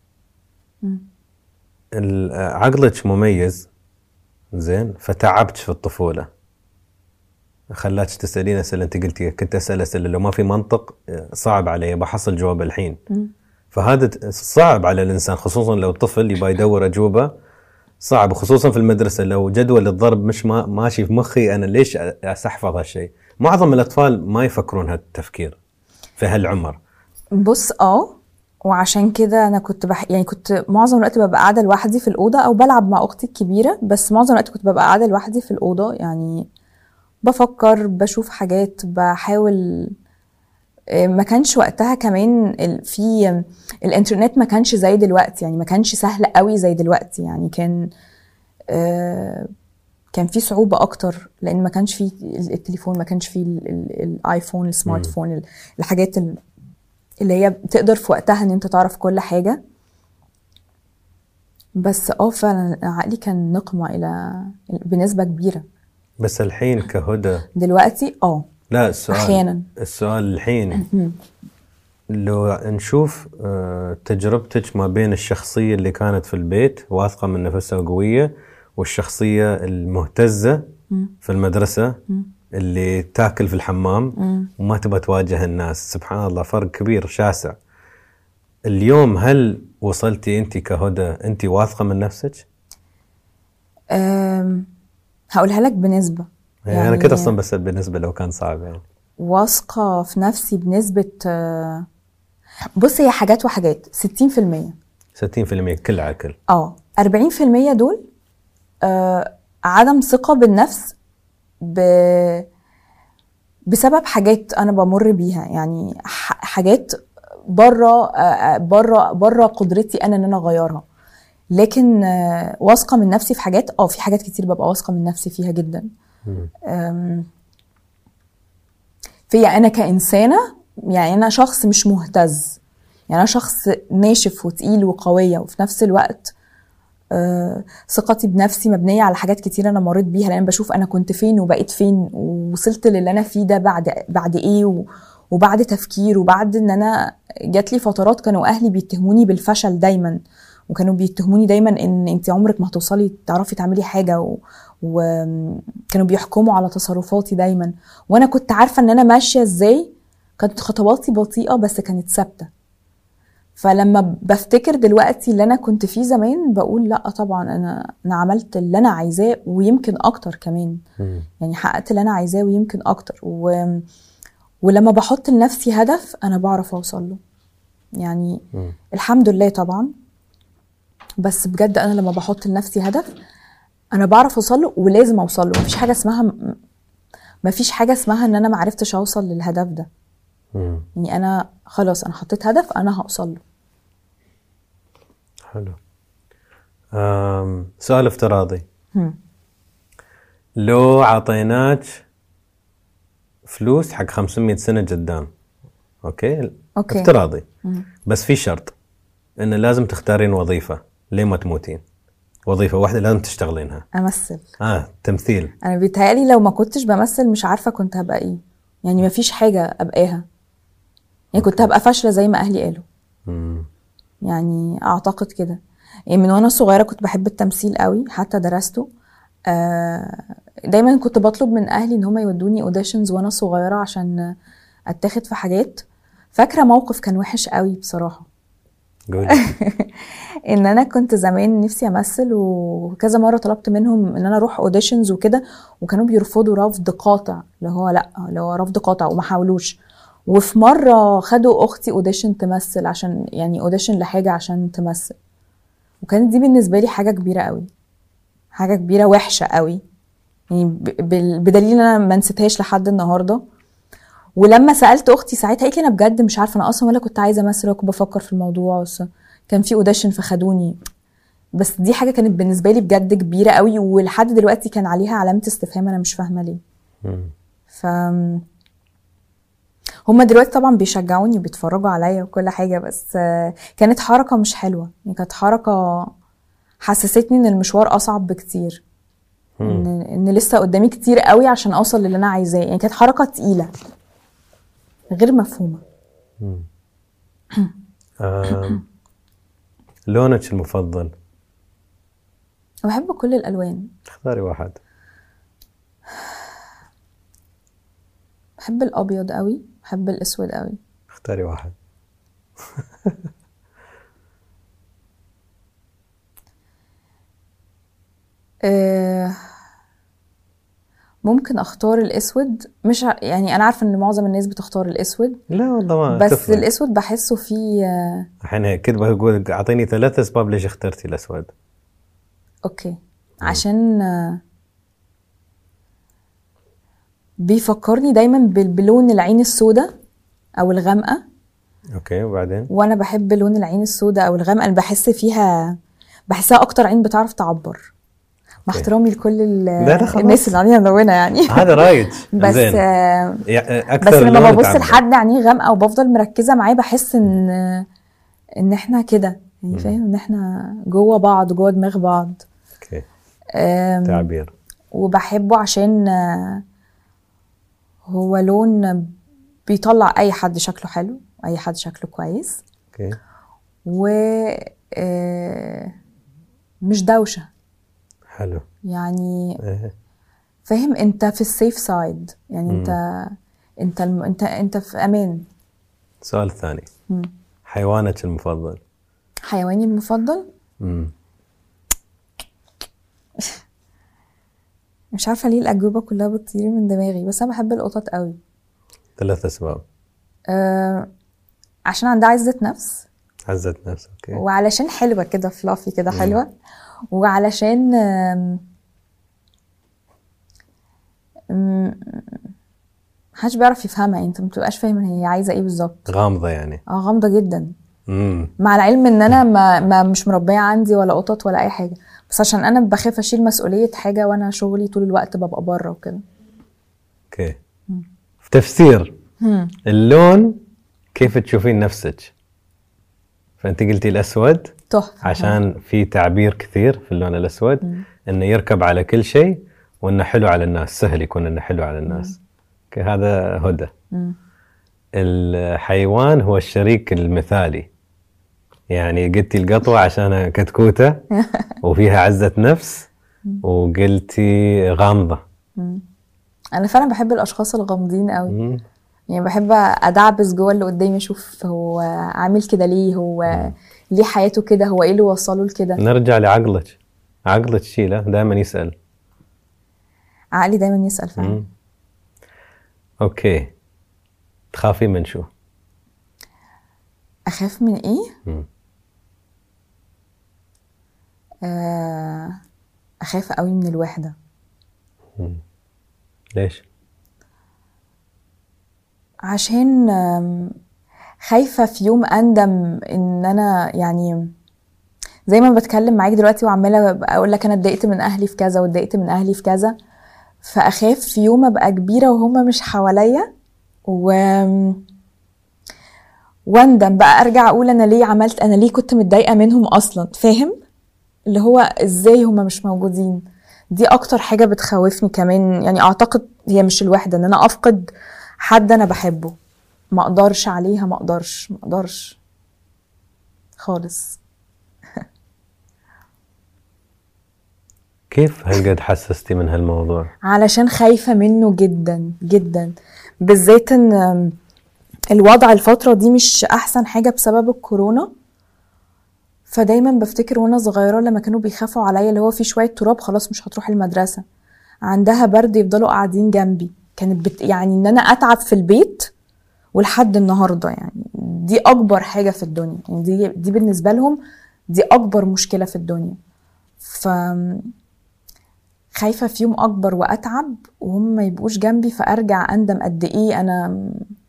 Speaker 2: عقلك مميز زين فتعبت في الطفوله خلاك تسالين اسئله انت قلتي كنت اسال اسئله لو ما في منطق صعب علي بحصل جواب الحين فهذا صعب على الانسان خصوصا لو طفل يبغى يدور اجوبه صعب خصوصا في المدرسه لو جدول الضرب مش ما ماشي في مخي انا ليش احفظ هالشيء معظم الاطفال ما يفكرون هالتفكير في هالعمر
Speaker 3: بص اه وعشان كده انا كنت بح... يعني كنت معظم الوقت ببقى قاعده لوحدي في الاوضه او بلعب مع اختي الكبيره بس معظم الوقت كنت ببقى قاعده لوحدي في الاوضه يعني بفكر بشوف حاجات بحاول آه، ما كانش وقتها كمان في الانترنت ما كانش زي دلوقتي يعني ما كانش سهل قوي زي دلوقتي يعني كان آه، كان في صعوبه اكتر لان ما كانش في التليفون ما كانش في الايفون السمارت فون الحاجات اللي هي بتقدر في وقتها ان انت تعرف كل حاجه بس اه فعلا عقلي كان نقمه الى بنسبه كبيره
Speaker 2: بس الحين كهدى
Speaker 3: دلوقتي اه
Speaker 2: لا السؤال احيانا السؤال الحين لو نشوف آه، تجربتك ما بين الشخصيه اللي كانت في البيت واثقه من نفسها وقويه والشخصيه المهتزه في المدرسه اللي تاكل في الحمام وما تبغى تواجه الناس سبحان الله فرق كبير شاسع اليوم هل وصلتي انت كهدى انت واثقه من نفسك؟
Speaker 3: هقولها لك بنسبه
Speaker 2: يعني, يعني انا كده اصلا بس بالنسبه لو كان صعب يعني
Speaker 3: واثقه في نفسي بنسبه آه، بص هي حاجات وحاجات 60%
Speaker 2: 60% كل على كل
Speaker 3: اه 40% دول آه عدم ثقه بالنفس ب بسبب حاجات انا بمر بيها يعني حاجات بره بره بره قدرتي انا ان انا اغيرها لكن واثقه من نفسي في حاجات اه في حاجات كتير ببقى واثقه من نفسي فيها جدا فيا انا كانسانه يعني انا شخص مش مهتز يعني انا شخص ناشف وتقيل وقويه وفي نفس الوقت آه، ثقتي بنفسي مبنيه على حاجات كتير انا مريت بيها لان بشوف انا كنت فين وبقيت فين ووصلت للي انا فيه ده بعد بعد ايه وبعد تفكير وبعد ان انا جات لي فترات كانوا اهلي بيتهموني بالفشل دايما وكانوا بيتهموني دايما ان انت عمرك ما هتوصلي تعرفي تعملي حاجه و... وكانوا بيحكموا على تصرفاتي دايما وانا كنت عارفه ان انا ماشيه ازاي كانت خطواتي بطيئه بس كانت ثابته فلما بفتكر دلوقتي اللي انا كنت فيه زمان بقول لا طبعا انا انا عملت اللي انا عايزاه ويمكن اكتر كمان يعني حققت اللي انا عايزاه ويمكن اكتر و... ولما بحط لنفسي هدف انا بعرف اوصل له يعني الحمد لله طبعا بس بجد انا لما بحط لنفسي هدف انا بعرف اوصل له ولازم اوصل له مفيش حاجه اسمها مفيش حاجه اسمها ان انا ما عرفتش اوصل للهدف ده يعني انا خلاص انا حطيت هدف انا هوصل له
Speaker 2: حلو سؤال افتراضي مم. لو عطيناك فلوس حق 500 سنه قدام اوكي
Speaker 3: اوكي
Speaker 2: افتراضي مم. بس في شرط انه لازم تختارين وظيفه لين ما تموتين وظيفه واحده لازم تشتغلينها
Speaker 3: امثل
Speaker 2: اه تمثيل
Speaker 3: انا بيتهيألي لو ما كنتش بمثل مش عارفه كنت هبقى ايه يعني ما فيش حاجه ابقاها يعني كنت هبقى فاشله زي ما اهلي قالوا مم. يعني اعتقد كده يعني من وانا صغيره كنت بحب التمثيل قوي حتى درسته آه دايما كنت بطلب من اهلي ان هم يودوني اوديشنز وانا صغيره عشان اتاخد في حاجات فاكره موقف كان وحش قوي بصراحه ان انا كنت زمان نفسي امثل وكذا مره طلبت منهم ان انا اروح اوديشنز وكده وكانوا بيرفضوا رفض قاطع اللي هو لا اللي هو رفض قاطع وما حاولوش وفي مره خدوا اختي اوديشن تمثل عشان يعني اوديشن لحاجه عشان تمثل وكانت دي بالنسبه لي حاجه كبيره قوي حاجه كبيره وحشه قوي يعني ب- بال- بدليل ان انا ما نسيتهاش لحد النهارده ولما سالت اختي ساعتها قالت لي انا بجد مش عارفه انا اصلا ولا كنت عايزه امثل ولا كنت بفكر في الموضوع بس كان في اوديشن فخدوني بس دي حاجه كانت بالنسبه لي بجد كبيره قوي ولحد دلوقتي كان عليها علامه استفهام انا مش فاهمه ليه
Speaker 2: مم.
Speaker 3: ف هما دلوقتي طبعا بيشجعوني وبيتفرجوا عليا وكل حاجه بس آه، كانت حركه مش حلوه يعني كانت حركه حسستني ان المشوار اصعب بكتير ان ان لسه قدامي كتير قوي عشان اوصل للي انا عايزاه يعني كانت حركه تقيله غير مفهومه
Speaker 2: آم، لونك المفضل
Speaker 3: أنا بحب كل الالوان
Speaker 2: اختاري واحد
Speaker 3: بحب الابيض قوي بحب الاسود قوي
Speaker 2: اختاري واحد
Speaker 3: آه، ممكن اختار الاسود مش ع- يعني انا عارفه ان معظم الناس بتختار الاسود
Speaker 2: لا والله ما
Speaker 3: بس
Speaker 2: تفرق.
Speaker 3: الاسود بحسه فيه آه،
Speaker 2: الحين هيك كنت بقول اعطيني ثلاث اسباب ليش اخترتي الاسود
Speaker 3: اوكي عشان آه، بيفكرني دايما بال- بلون العين السوداء او الغامقه
Speaker 2: اوكي وبعدين
Speaker 3: وانا بحب لون العين السوداء او الغامقه انا بحس فيها بحسها اكتر عين بتعرف تعبر مع
Speaker 2: أوكي.
Speaker 3: احترامي لكل ال-
Speaker 2: لا، لا، خلاص.
Speaker 3: الناس اللي عينيها ملونه يعني
Speaker 2: هذا رايج
Speaker 3: بس
Speaker 2: زين
Speaker 3: آه،
Speaker 2: يا- اكثر
Speaker 3: بس لما
Speaker 2: لون
Speaker 3: ببص
Speaker 2: تعبر.
Speaker 3: لحد عينيه غامقه وبفضل مركزه معاه بحس ان ان احنا كده يعني فاهم ان احنا جوه بعض جوه دماغ بعض
Speaker 2: اوكي
Speaker 3: آم،
Speaker 2: تعبير
Speaker 3: وبحبه عشان آه، هو لون بيطلع اي حد شكله حلو اي حد شكله كويس
Speaker 2: اوكي
Speaker 3: و آه، مش دوشه
Speaker 2: حلو
Speaker 3: يعني
Speaker 2: إيه.
Speaker 3: فاهم انت في السيف سايد يعني
Speaker 2: مم.
Speaker 3: انت انت الم... انت انت في امان
Speaker 2: السؤال الثاني
Speaker 3: مم.
Speaker 2: حيوانك المفضل
Speaker 3: حيواني المفضل
Speaker 2: امم
Speaker 3: مش عارفه ليه الاجوبه كلها بتطير من دماغي بس انا بحب القطط قوي
Speaker 2: ثلاث اسباب
Speaker 3: أه عشان عندها عزه نفس
Speaker 2: عزت نفسك اوكي
Speaker 3: وعلشان حلوه كده فلافي كده حلوه وعلشان آم، آم، محدش بيعرف يفهمها يعني انت ما بتبقاش فاهم هي عايزه ايه بالظبط
Speaker 2: غامضه يعني
Speaker 3: اه غامضه جدا
Speaker 2: امم
Speaker 3: مع العلم ان انا ما, ما مش مربيه عندي ولا قطط ولا اي حاجه بس عشان انا بخاف اشيل مسؤوليه حاجه وانا شغلي طول الوقت ببقى بره وكده
Speaker 2: اوكي في تفسير اللون كيف تشوفين نفسك فانت قلتي الاسود
Speaker 3: تحفه
Speaker 2: عشان في تعبير كثير في اللون الاسود انه يركب على كل شيء وانه حلو على الناس سهل يكون انه حلو على الناس اوكي هذا هدى
Speaker 3: مم.
Speaker 2: الحيوان هو الشريك المثالي يعني قلتي القطوة عشان كتكوتة وفيها عزة نفس وقلتي غامضة
Speaker 3: انا فعلا بحب الاشخاص الغامضين قوي
Speaker 2: مم.
Speaker 3: يعني بحب ادعبس جوه اللي قدامي اشوف هو عامل كده ليه هو ليه حياته كده هو ايه اللي وصله لكده
Speaker 2: نرجع لعقلك عقلك شيله دائما يسأل
Speaker 3: عقلي دايما يسال فعلا
Speaker 2: مم. اوكي تخافي من شو؟
Speaker 3: اخاف من ايه
Speaker 2: مم.
Speaker 3: آه، اخاف قوي من الوحده
Speaker 2: ليش؟
Speaker 3: عشان آم، خايفة في يوم أندم إن أنا يعني زي ما بتكلم معاك دلوقتي وعمالة أقول لك أنا اتضايقت من أهلي في كذا واتضايقت من أهلي في كذا فأخاف في يوم أبقى كبيرة وهما مش حواليا و واندم بقى ارجع اقول انا ليه عملت انا ليه كنت متضايقه منهم اصلا فاهم اللي هو ازاي هما مش موجودين دي اكتر حاجه بتخوفني كمان يعني اعتقد هي مش الوحده ان انا افقد حد انا بحبه ما اقدرش عليها ما اقدرش ما اقدرش خالص
Speaker 2: كيف هالقد حسستي من هالموضوع؟
Speaker 3: علشان خايفة منه جدا جدا بالذات ان الوضع الفترة دي مش احسن حاجة بسبب الكورونا فدايما بفتكر وانا صغيرة لما كانوا بيخافوا عليا اللي هو في شوية تراب خلاص مش هتروح المدرسة عندها برد يفضلوا قاعدين جنبي كانت بت... يعني ان انا اتعب في البيت ولحد النهارده يعني دي اكبر حاجه في الدنيا يعني دي دي بالنسبه لهم دي اكبر مشكله في الدنيا ف خايفه فيهم اكبر واتعب وهم ما يبقوش جنبي فارجع اندم قد ايه انا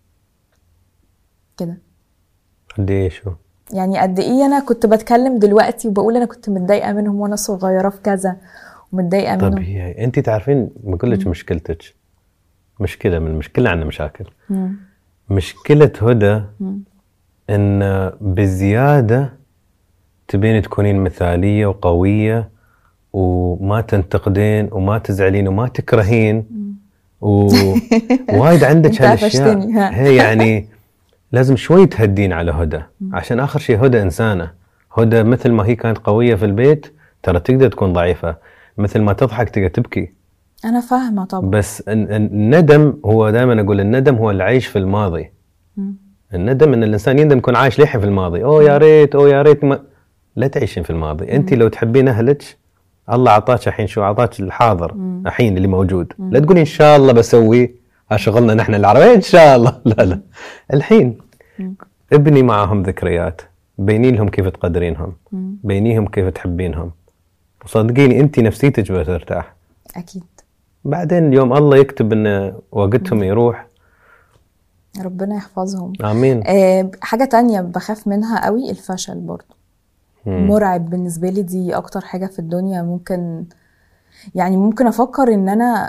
Speaker 3: كده
Speaker 2: قد ايه شو
Speaker 3: يعني قد ايه انا كنت بتكلم دلوقتي وبقول انا كنت متضايقه منهم وانا صغيره في كذا ومتضايقه منهم
Speaker 2: طبيعي انت تعرفين بقول لك مشكلتك مشكله من المشكله عندنا مشاكل
Speaker 3: مم.
Speaker 2: مشكله هدى
Speaker 3: مم.
Speaker 2: ان بزياده تبين تكونين مثاليه وقويه وما تنتقدين وما تزعلين وما تكرهين ووايد عندك
Speaker 3: أنت
Speaker 2: هالاشياء
Speaker 3: قفشتني، ها.
Speaker 2: هي يعني لازم شوي تهدين على هدى عشان اخر شيء هدى انسانه هدى مثل ما هي كانت قويه في البيت ترى تقدر تكون ضعيفه مثل ما تضحك تقدر تبكي
Speaker 3: انا فاهمه طبعا
Speaker 2: بس الن- الن- الندم هو دائما اقول الندم هو العيش في الماضي
Speaker 3: مم.
Speaker 2: الندم ان الانسان يندم يكون عايش للحين في الماضي اوه يا ريت اوه يا ريت ما لا تعيشين في الماضي انت لو تحبين اهلك الله اعطاك الحين شو اعطاك الحاضر الحين اللي موجود لا تقولي ان شاء الله بسوي ها شغلنا نحن العربيين ان شاء الله لا لا الحين ابني معهم ذكريات بيني لهم كيف تقدرينهم بينيهم كيف تحبينهم وصدقيني انت نفسيتك بترتاح
Speaker 3: اكيد
Speaker 2: بعدين اليوم الله يكتب ان وقتهم يروح
Speaker 3: ربنا يحفظهم
Speaker 2: امين
Speaker 3: آه حاجه تانية بخاف منها قوي الفشل برضو
Speaker 2: مم.
Speaker 3: مرعب بالنسبه لي دي اكتر حاجه في الدنيا ممكن يعني ممكن افكر ان انا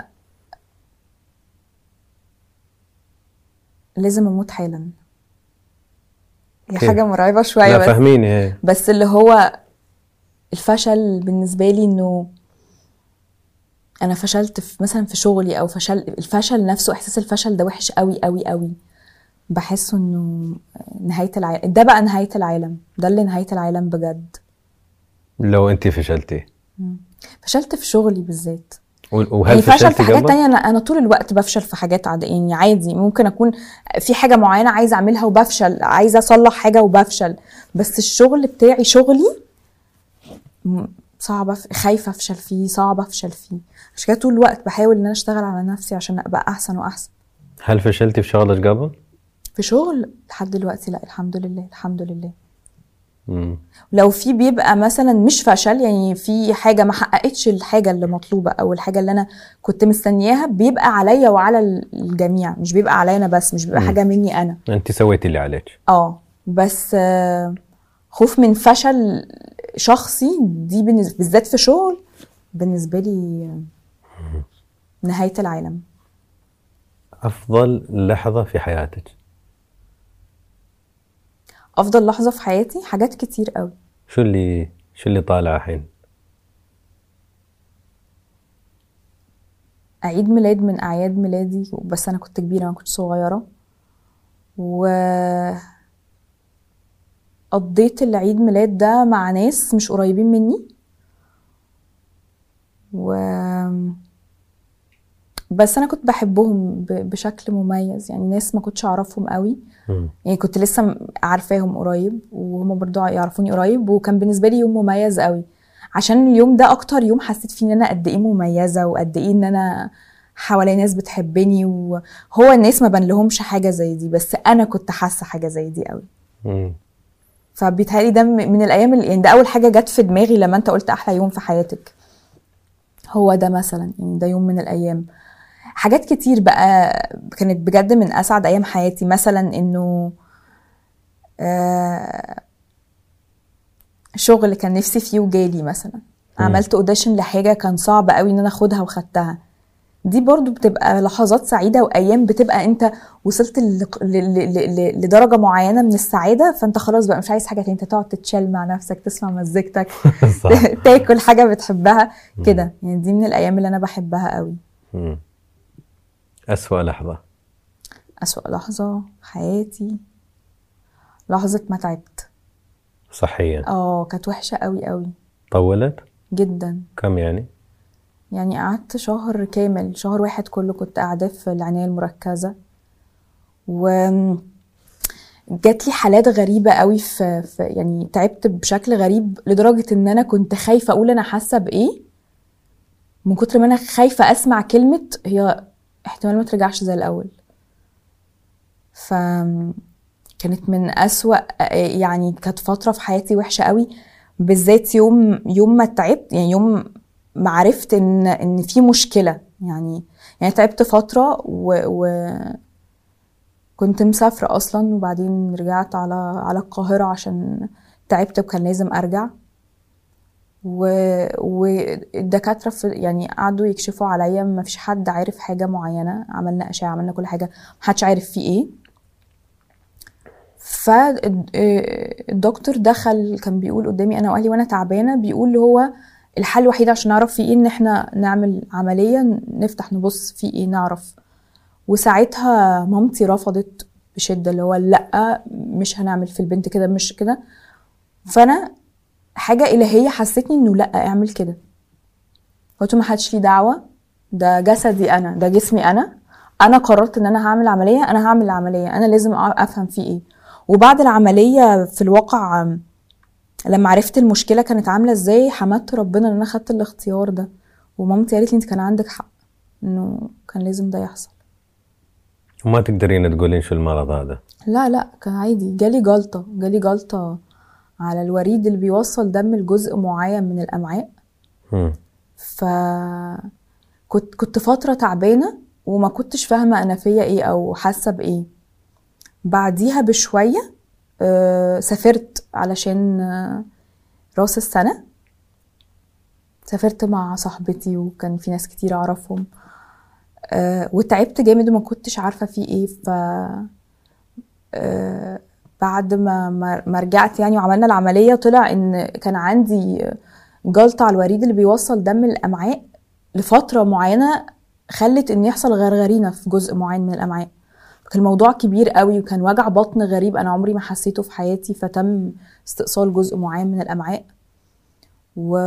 Speaker 3: لازم اموت حالا هي
Speaker 2: كيف؟
Speaker 3: حاجه مرعبه شويه
Speaker 2: لا
Speaker 3: بس
Speaker 2: فاهميني إيه.
Speaker 3: بس اللي هو الفشل بالنسبه لي انه انا فشلت في مثلا في شغلي او فشل الفشل نفسه احساس الفشل ده وحش قوي قوي قوي بحسه انه نهايه العالم ده بقى نهايه العالم ده اللي نهايه العالم بجد
Speaker 2: لو انت فشلتي
Speaker 3: فشلت في شغلي بالذات
Speaker 2: و- وهل
Speaker 3: يعني فشل في
Speaker 2: فشلتي
Speaker 3: حاجات
Speaker 2: قبل؟
Speaker 3: تانية انا انا طول الوقت بفشل في حاجات عادية يعني عادي ممكن اكون في حاجة معينة عايزة اعملها وبفشل عايزة اصلح حاجة وبفشل بس الشغل بتاعي شغلي م- صعب أف... خايفة افشل فيه صعب افشل فيه عشان كده طول الوقت بحاول ان انا اشتغل على نفسي عشان ابقى احسن واحسن
Speaker 2: هل فشلتي في شغلك قبل؟
Speaker 3: في شغل لحد دلوقتي لا الحمد لله الحمد لله
Speaker 2: مم.
Speaker 3: لو في بيبقى مثلا مش فشل يعني في حاجه ما حققتش الحاجه اللي مطلوبه او الحاجه اللي انا كنت مستنياها بيبقى عليا وعلى الجميع مش بيبقى عليا انا بس مش بيبقى
Speaker 2: مم.
Speaker 3: حاجه مني انا
Speaker 2: انت سويتي اللي عليك
Speaker 3: اه بس آه، خوف من فشل شخصي دي بالنسبة بالذات في شغل بالنسبه لي آه، نهايه العالم
Speaker 2: افضل لحظه في حياتك
Speaker 3: افضل لحظه في حياتي حاجات كتير قوي
Speaker 2: شو اللي شو اللي طالع الحين؟
Speaker 3: عيد ميلاد من اعياد ميلادي بس انا كنت كبيره ما كنت صغيره و قضيت العيد ميلاد ده مع ناس مش قريبين مني و بس انا كنت بحبهم ب- بشكل مميز يعني ناس ما كنتش اعرفهم قوي
Speaker 2: مم.
Speaker 3: يعني كنت لسه م- عارفاهم قريب وهم برضو يعرفوني قريب وكان بالنسبه لي يوم مميز قوي عشان اليوم ده اكتر يوم حسيت فيه ان انا قد ايه مميزه وقد ايه ان انا حواليا ناس بتحبني وهو الناس ما بان لهمش حاجه زي دي بس انا كنت حاسه حاجه زي دي قوي
Speaker 2: مم.
Speaker 3: فبيتهيألي ده م- من الايام اللي يعني ده اول حاجه جت في دماغي لما انت قلت احلى يوم في حياتك هو ده مثلا يعني ده يوم من الايام حاجات كتير بقى كانت بجد من اسعد ايام حياتي مثلا انه آه شغل كان نفسي فيه وجالي مثلا عملت اوديشن لحاجه كان صعب قوي ان انا اخدها وخدتها دي برضو بتبقى لحظات سعيده وايام بتبقى انت وصلت ل- ل- ل- ل- لدرجه معينه من السعاده فانت خلاص بقى مش عايز حاجه تانية انت تقعد تتشال مع نفسك تسمع مزيكتك
Speaker 2: صح
Speaker 3: تاكل حاجه بتحبها كده يعني دي من الايام اللي انا بحبها قوي
Speaker 2: مم. أسوأ لحظة
Speaker 3: أسوأ لحظة في حياتي لحظة ما تعبت
Speaker 2: صحيا
Speaker 3: اه كانت وحشة قوي قوي
Speaker 2: طولت
Speaker 3: جدا
Speaker 2: كم يعني؟
Speaker 3: يعني قعدت شهر كامل شهر واحد كله كنت قاعدة في العناية المركزة و جات لي حالات غريبة قوي في, في يعني تعبت بشكل غريب لدرجة ان انا كنت خايفة اقول انا حاسة بايه من كتر ما انا خايفة اسمع كلمة هي احتمال ما ترجعش زي الاول ف كانت من أسوأ يعني كانت فترة في حياتي وحشة قوي بالذات يوم يوم ما تعبت يعني يوم ما عرفت ان ان في مشكله يعني يعني تعبت فتره و, و كنت مسافره اصلا وبعدين رجعت على على القاهره عشان تعبت وكان لازم ارجع و... والدكاتره في يعني قعدوا يكشفوا عليا ما فيش حد عارف حاجه معينه عملنا اشعه عملنا كل حاجه محدش عارف في ايه فالدكتور دخل كان بيقول قدامي انا واهلي وانا تعبانه بيقول هو الحل الوحيد عشان نعرف في ايه ان احنا نعمل عمليه نفتح نبص في ايه نعرف وساعتها مامتي رفضت بشده اللي هو لا مش هنعمل في البنت كده مش كده فانا حاجه الهيه حسيتني انه لا اعمل كده قلت ما حدش ليه دعوه ده جسدي انا ده جسمي انا انا قررت ان انا هعمل عمليه انا هعمل العمليه انا لازم افهم في ايه وبعد العمليه في الواقع لما عرفت المشكله كانت عامله ازاي حمدت ربنا ان انا خدت الاختيار ده ومامتي قالت لي انت كان عندك حق انه كان لازم ده يحصل
Speaker 2: وما تقدرين تقولين شو المرض هذا
Speaker 3: لا لا كان عادي جالي جلطه جالي جلطه على الوريد اللي بيوصل دم لجزء معين من الامعاء ف كنت كنت فتره تعبانه وما كنتش فاهمه انا فيا ايه او حاسه بايه بعديها بشويه آه، سافرت علشان آه، راس السنة سافرت مع صاحبتي وكان في ناس كتير أعرفهم آه، وتعبت جامد وما كنتش عارفة في ايه ف بعد ما ما رجعت يعني وعملنا العملية طلع ان كان عندي جلطة على الوريد اللي بيوصل دم الأمعاء لفترة معينة خلت ان يحصل غرغرينة في جزء معين من الأمعاء كان الموضوع كبير قوي وكان وجع بطن غريب انا عمري ما حسيته في حياتي فتم استئصال جزء معين من الامعاء و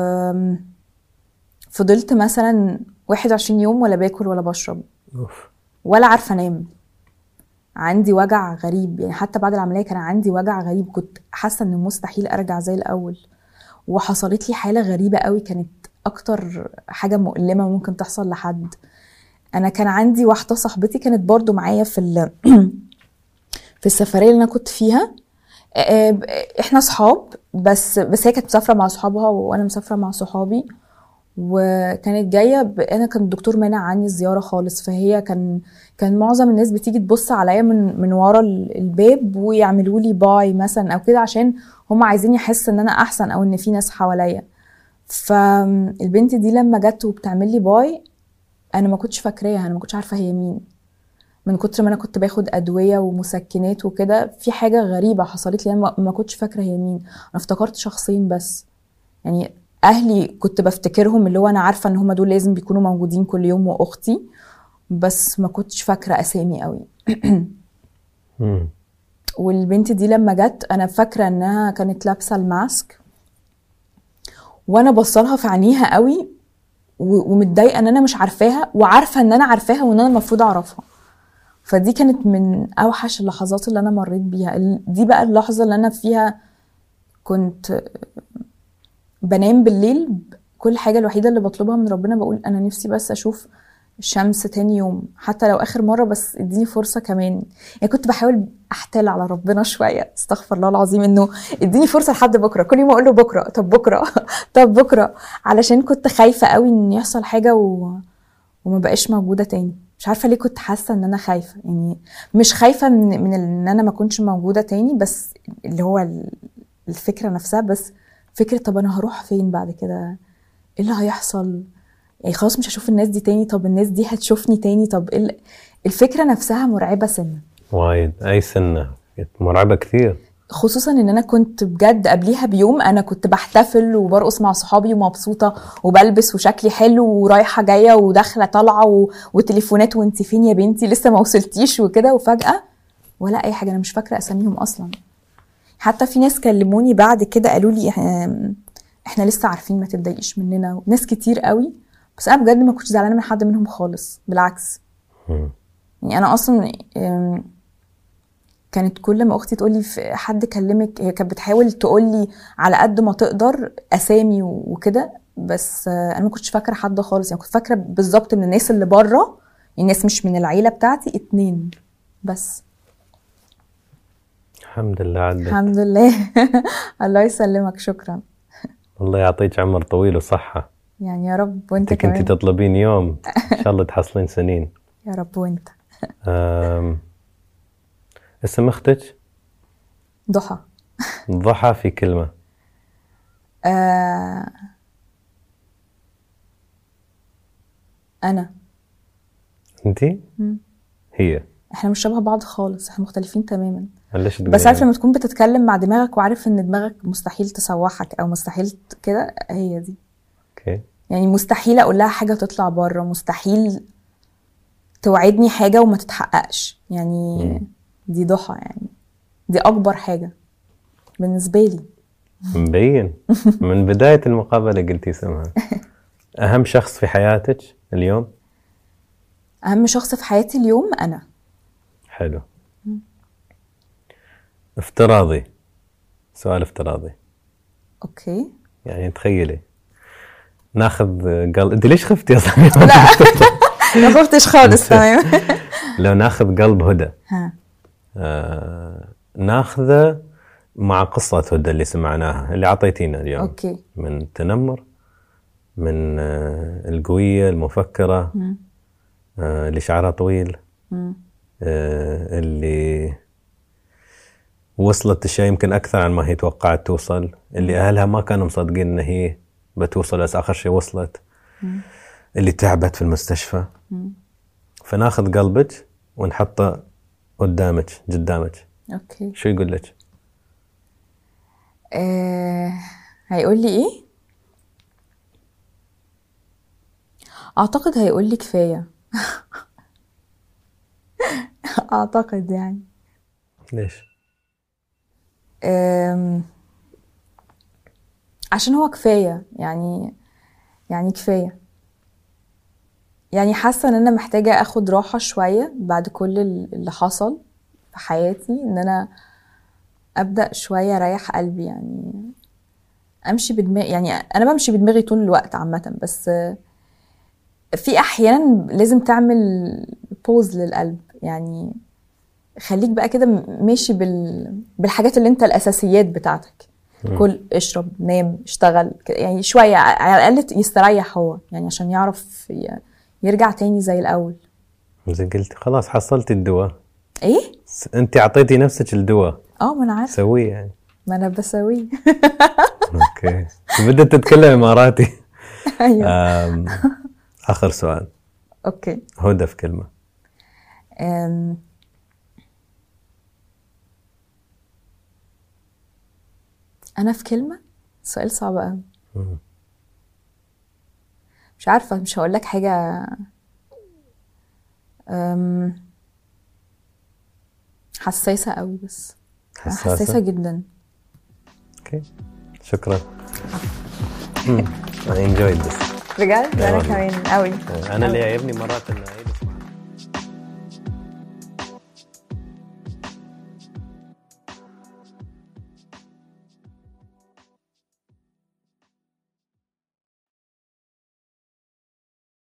Speaker 3: فضلت مثلا 21 يوم ولا باكل ولا بشرب أوف. ولا عارفه انام عندي وجع غريب يعني حتى بعد العمليه كان عندي وجع غريب كنت حاسه ان مستحيل ارجع زي الاول وحصلت لي حاله غريبه قوي كانت اكتر حاجه مؤلمه ممكن تحصل لحد انا كان عندي واحده صاحبتي كانت برضو معايا في في السفريه اللي انا كنت فيها احنا صحاب بس بس هي كانت مسافره مع صحابها وانا مسافره مع صحابي وكانت جايه ب... انا كان الدكتور مانع عني الزياره خالص فهي كان كان معظم الناس بتيجي تبص عليا من من ورا الباب ويعملوا لي باي مثلا او كده عشان هم عايزين يحس ان انا احسن او ان في ناس حواليا فالبنت دي لما جت وبتعمل لي باي انا ما كنتش فاكراها انا ما كنتش عارفه هي مين من كتر ما انا كنت باخد ادويه ومسكنات وكده في حاجه غريبه حصلت لي انا ما كنتش فاكره هي مين انا افتكرت شخصين بس يعني اهلي كنت بفتكرهم اللي هو انا عارفه ان هم دول لازم بيكونوا موجودين كل يوم واختي بس ما كنتش فاكره اسامي قوي والبنت دي لما جت انا فاكره انها كانت لابسه الماسك وانا بصلها في عينيها قوي ومتضايقه ان انا مش عارفاها وعارفه ان انا عارفاها وان انا المفروض اعرفها فدي كانت من اوحش اللحظات اللي انا مريت بيها دي بقى اللحظه اللي انا فيها كنت بنام بالليل كل حاجه الوحيده اللي بطلبها من ربنا بقول انا نفسي بس اشوف الشمس تاني يوم حتى لو اخر مره بس اديني فرصه كمان يعني كنت بحاول احتال على ربنا شويه استغفر الله العظيم انه اديني فرصه لحد بكره كل يوم اقول له بكره طب بكره طب بكره علشان كنت خايفه قوي ان يحصل حاجه و... وما بقاش موجوده تاني مش عارفه ليه كنت حاسه ان انا خايفه يعني مش خايفه من من ان انا ما كنتش موجوده تاني بس اللي هو الفكره نفسها بس فكره طب انا هروح فين بعد كده ايه اللي هيحصل يعني خلاص مش هشوف الناس دي تاني طب الناس دي هتشوفني تاني طب إيه الفكره نفسها مرعبه سنه
Speaker 2: وايد اي سنه مرعبه كثير
Speaker 3: خصوصا ان انا كنت بجد قبليها بيوم انا كنت بحتفل وبرقص مع صحابي ومبسوطه وبلبس وشكلي حلو ورايحه جايه وداخله طالعه و... وتليفونات وانت فين يا بنتي لسه ما وصلتيش وكده وفجاه ولا اي حاجه انا مش فاكره اساميهم اصلا حتى في ناس كلموني بعد كده قالوا لي احنا لسه عارفين ما تتضايقيش مننا ناس كتير قوي بس انا بجد ما كنتش زعلانه من حد منهم خالص بالعكس يعني انا اصلا كانت كل ما اختي تقول لي حد كلمك هي كانت بتحاول تقول لي على قد ما تقدر اسامي وكده بس انا ما كنتش فاكره حد خالص يعني كنت فاكره بالظبط ان الناس اللي بره الناس مش من العيله بتاعتي اتنين بس
Speaker 2: الحمد لله عدت
Speaker 3: الحمد لله الله يسلمك شكرا
Speaker 2: الله يعطيك عمر طويل وصحة
Speaker 3: يعني يا رب وانت
Speaker 2: انت كنت
Speaker 3: كمان
Speaker 2: تطلبين يوم ان شاء الله تحصلين سنين
Speaker 3: يا رب وانت
Speaker 2: أم، اسم اختك
Speaker 3: ضحى
Speaker 2: ضحى في كلمة
Speaker 3: آه انا
Speaker 2: انت
Speaker 3: مم.
Speaker 2: هي
Speaker 3: احنا مش شبه بعض خالص احنا مختلفين تماما
Speaker 2: ليش تقولين
Speaker 3: بس عارف
Speaker 2: هيك؟
Speaker 3: لما تكون بتتكلم مع دماغك وعارف ان دماغك مستحيل تسوحك او مستحيل ت- كده هي دي
Speaker 2: اوكي
Speaker 3: يعني مستحيل اقول لها حاجه تطلع بره مستحيل توعدني حاجه وما تتحققش يعني
Speaker 2: مم.
Speaker 3: دي ضحى يعني دي اكبر حاجه بالنسبه لي
Speaker 2: مبين من بداية المقابلة قلتي اسمها أهم شخص في حياتك اليوم
Speaker 3: اهم شخص في حياتي اليوم انا
Speaker 2: حلو افتراضي سؤال افتراضي
Speaker 3: اوكي
Speaker 2: يعني تخيلي ناخذ قلب انت ليش خفتي اصلا
Speaker 3: ما خفتش خالص تمام
Speaker 2: لو ناخذ قلب هدى
Speaker 3: ها
Speaker 2: آه ناخذه مع قصة هدى اللي سمعناها اللي اعطيتينا اليوم
Speaker 3: اوكي
Speaker 2: من تنمر من آه القوية المفكرة
Speaker 3: مم.
Speaker 2: آه اللي شعرها طويل
Speaker 3: مم.
Speaker 2: آه اللي وصلت الشيء يمكن اكثر عن ما هي توقعت توصل اللي اهلها ما كانوا مصدقين ان هي بتوصل بس اخر شيء وصلت اللي تعبت في المستشفى
Speaker 3: مم.
Speaker 2: فناخذ قلبك ونحطه قدامك قدامك
Speaker 3: اوكي
Speaker 2: شو يقول لك؟
Speaker 3: آه هيقول لي ايه اعتقد هيقول لي كفايه اعتقد يعني
Speaker 2: ليش؟
Speaker 3: أم، عشان هو كفاية يعني يعني كفاية يعني حاسة ان انا محتاجة اخد راحة شوية بعد كل ال- اللي حصل في حياتي ان انا ابدأ شوية اريح قلبي يعني امشي بدماغي يعني انا بمشي بدماغي طول الوقت عامة بس في احيانا لازم تعمل بوز للقلب يعني خليك بقى كده ماشي بال... بالحاجات اللي انت الاساسيات بتاعتك كل اشرب نام اشتغل ك- يعني شويه على الاقل يستريح هو يعني عشان يعرف ي... يرجع تاني زي الاول
Speaker 2: زي قلت خلاص حصلت الدواء
Speaker 3: ايه
Speaker 2: س- انت اعطيتي نفسك الدواء
Speaker 3: اه ما انا عارفه
Speaker 2: سويه يعني
Speaker 3: ما انا بسويه
Speaker 2: اوكي بدأت تتكلم اماراتي
Speaker 3: ايوه
Speaker 2: آم، اخر سؤال
Speaker 3: اوكي
Speaker 2: هدى في كلمه
Speaker 3: أم... انا في كلمه سؤال صعب قوي
Speaker 2: مم.
Speaker 3: مش عارفه مش هقول لك حاجه أم... حساسه قوي بس أنا
Speaker 2: حساسة؟
Speaker 3: حساسه جدا
Speaker 2: اوكي شكرا I enjoyed this
Speaker 3: بجد
Speaker 2: يا
Speaker 3: انا
Speaker 2: رب.
Speaker 3: كمان قوي
Speaker 2: انا اللي يعجبني مرات انه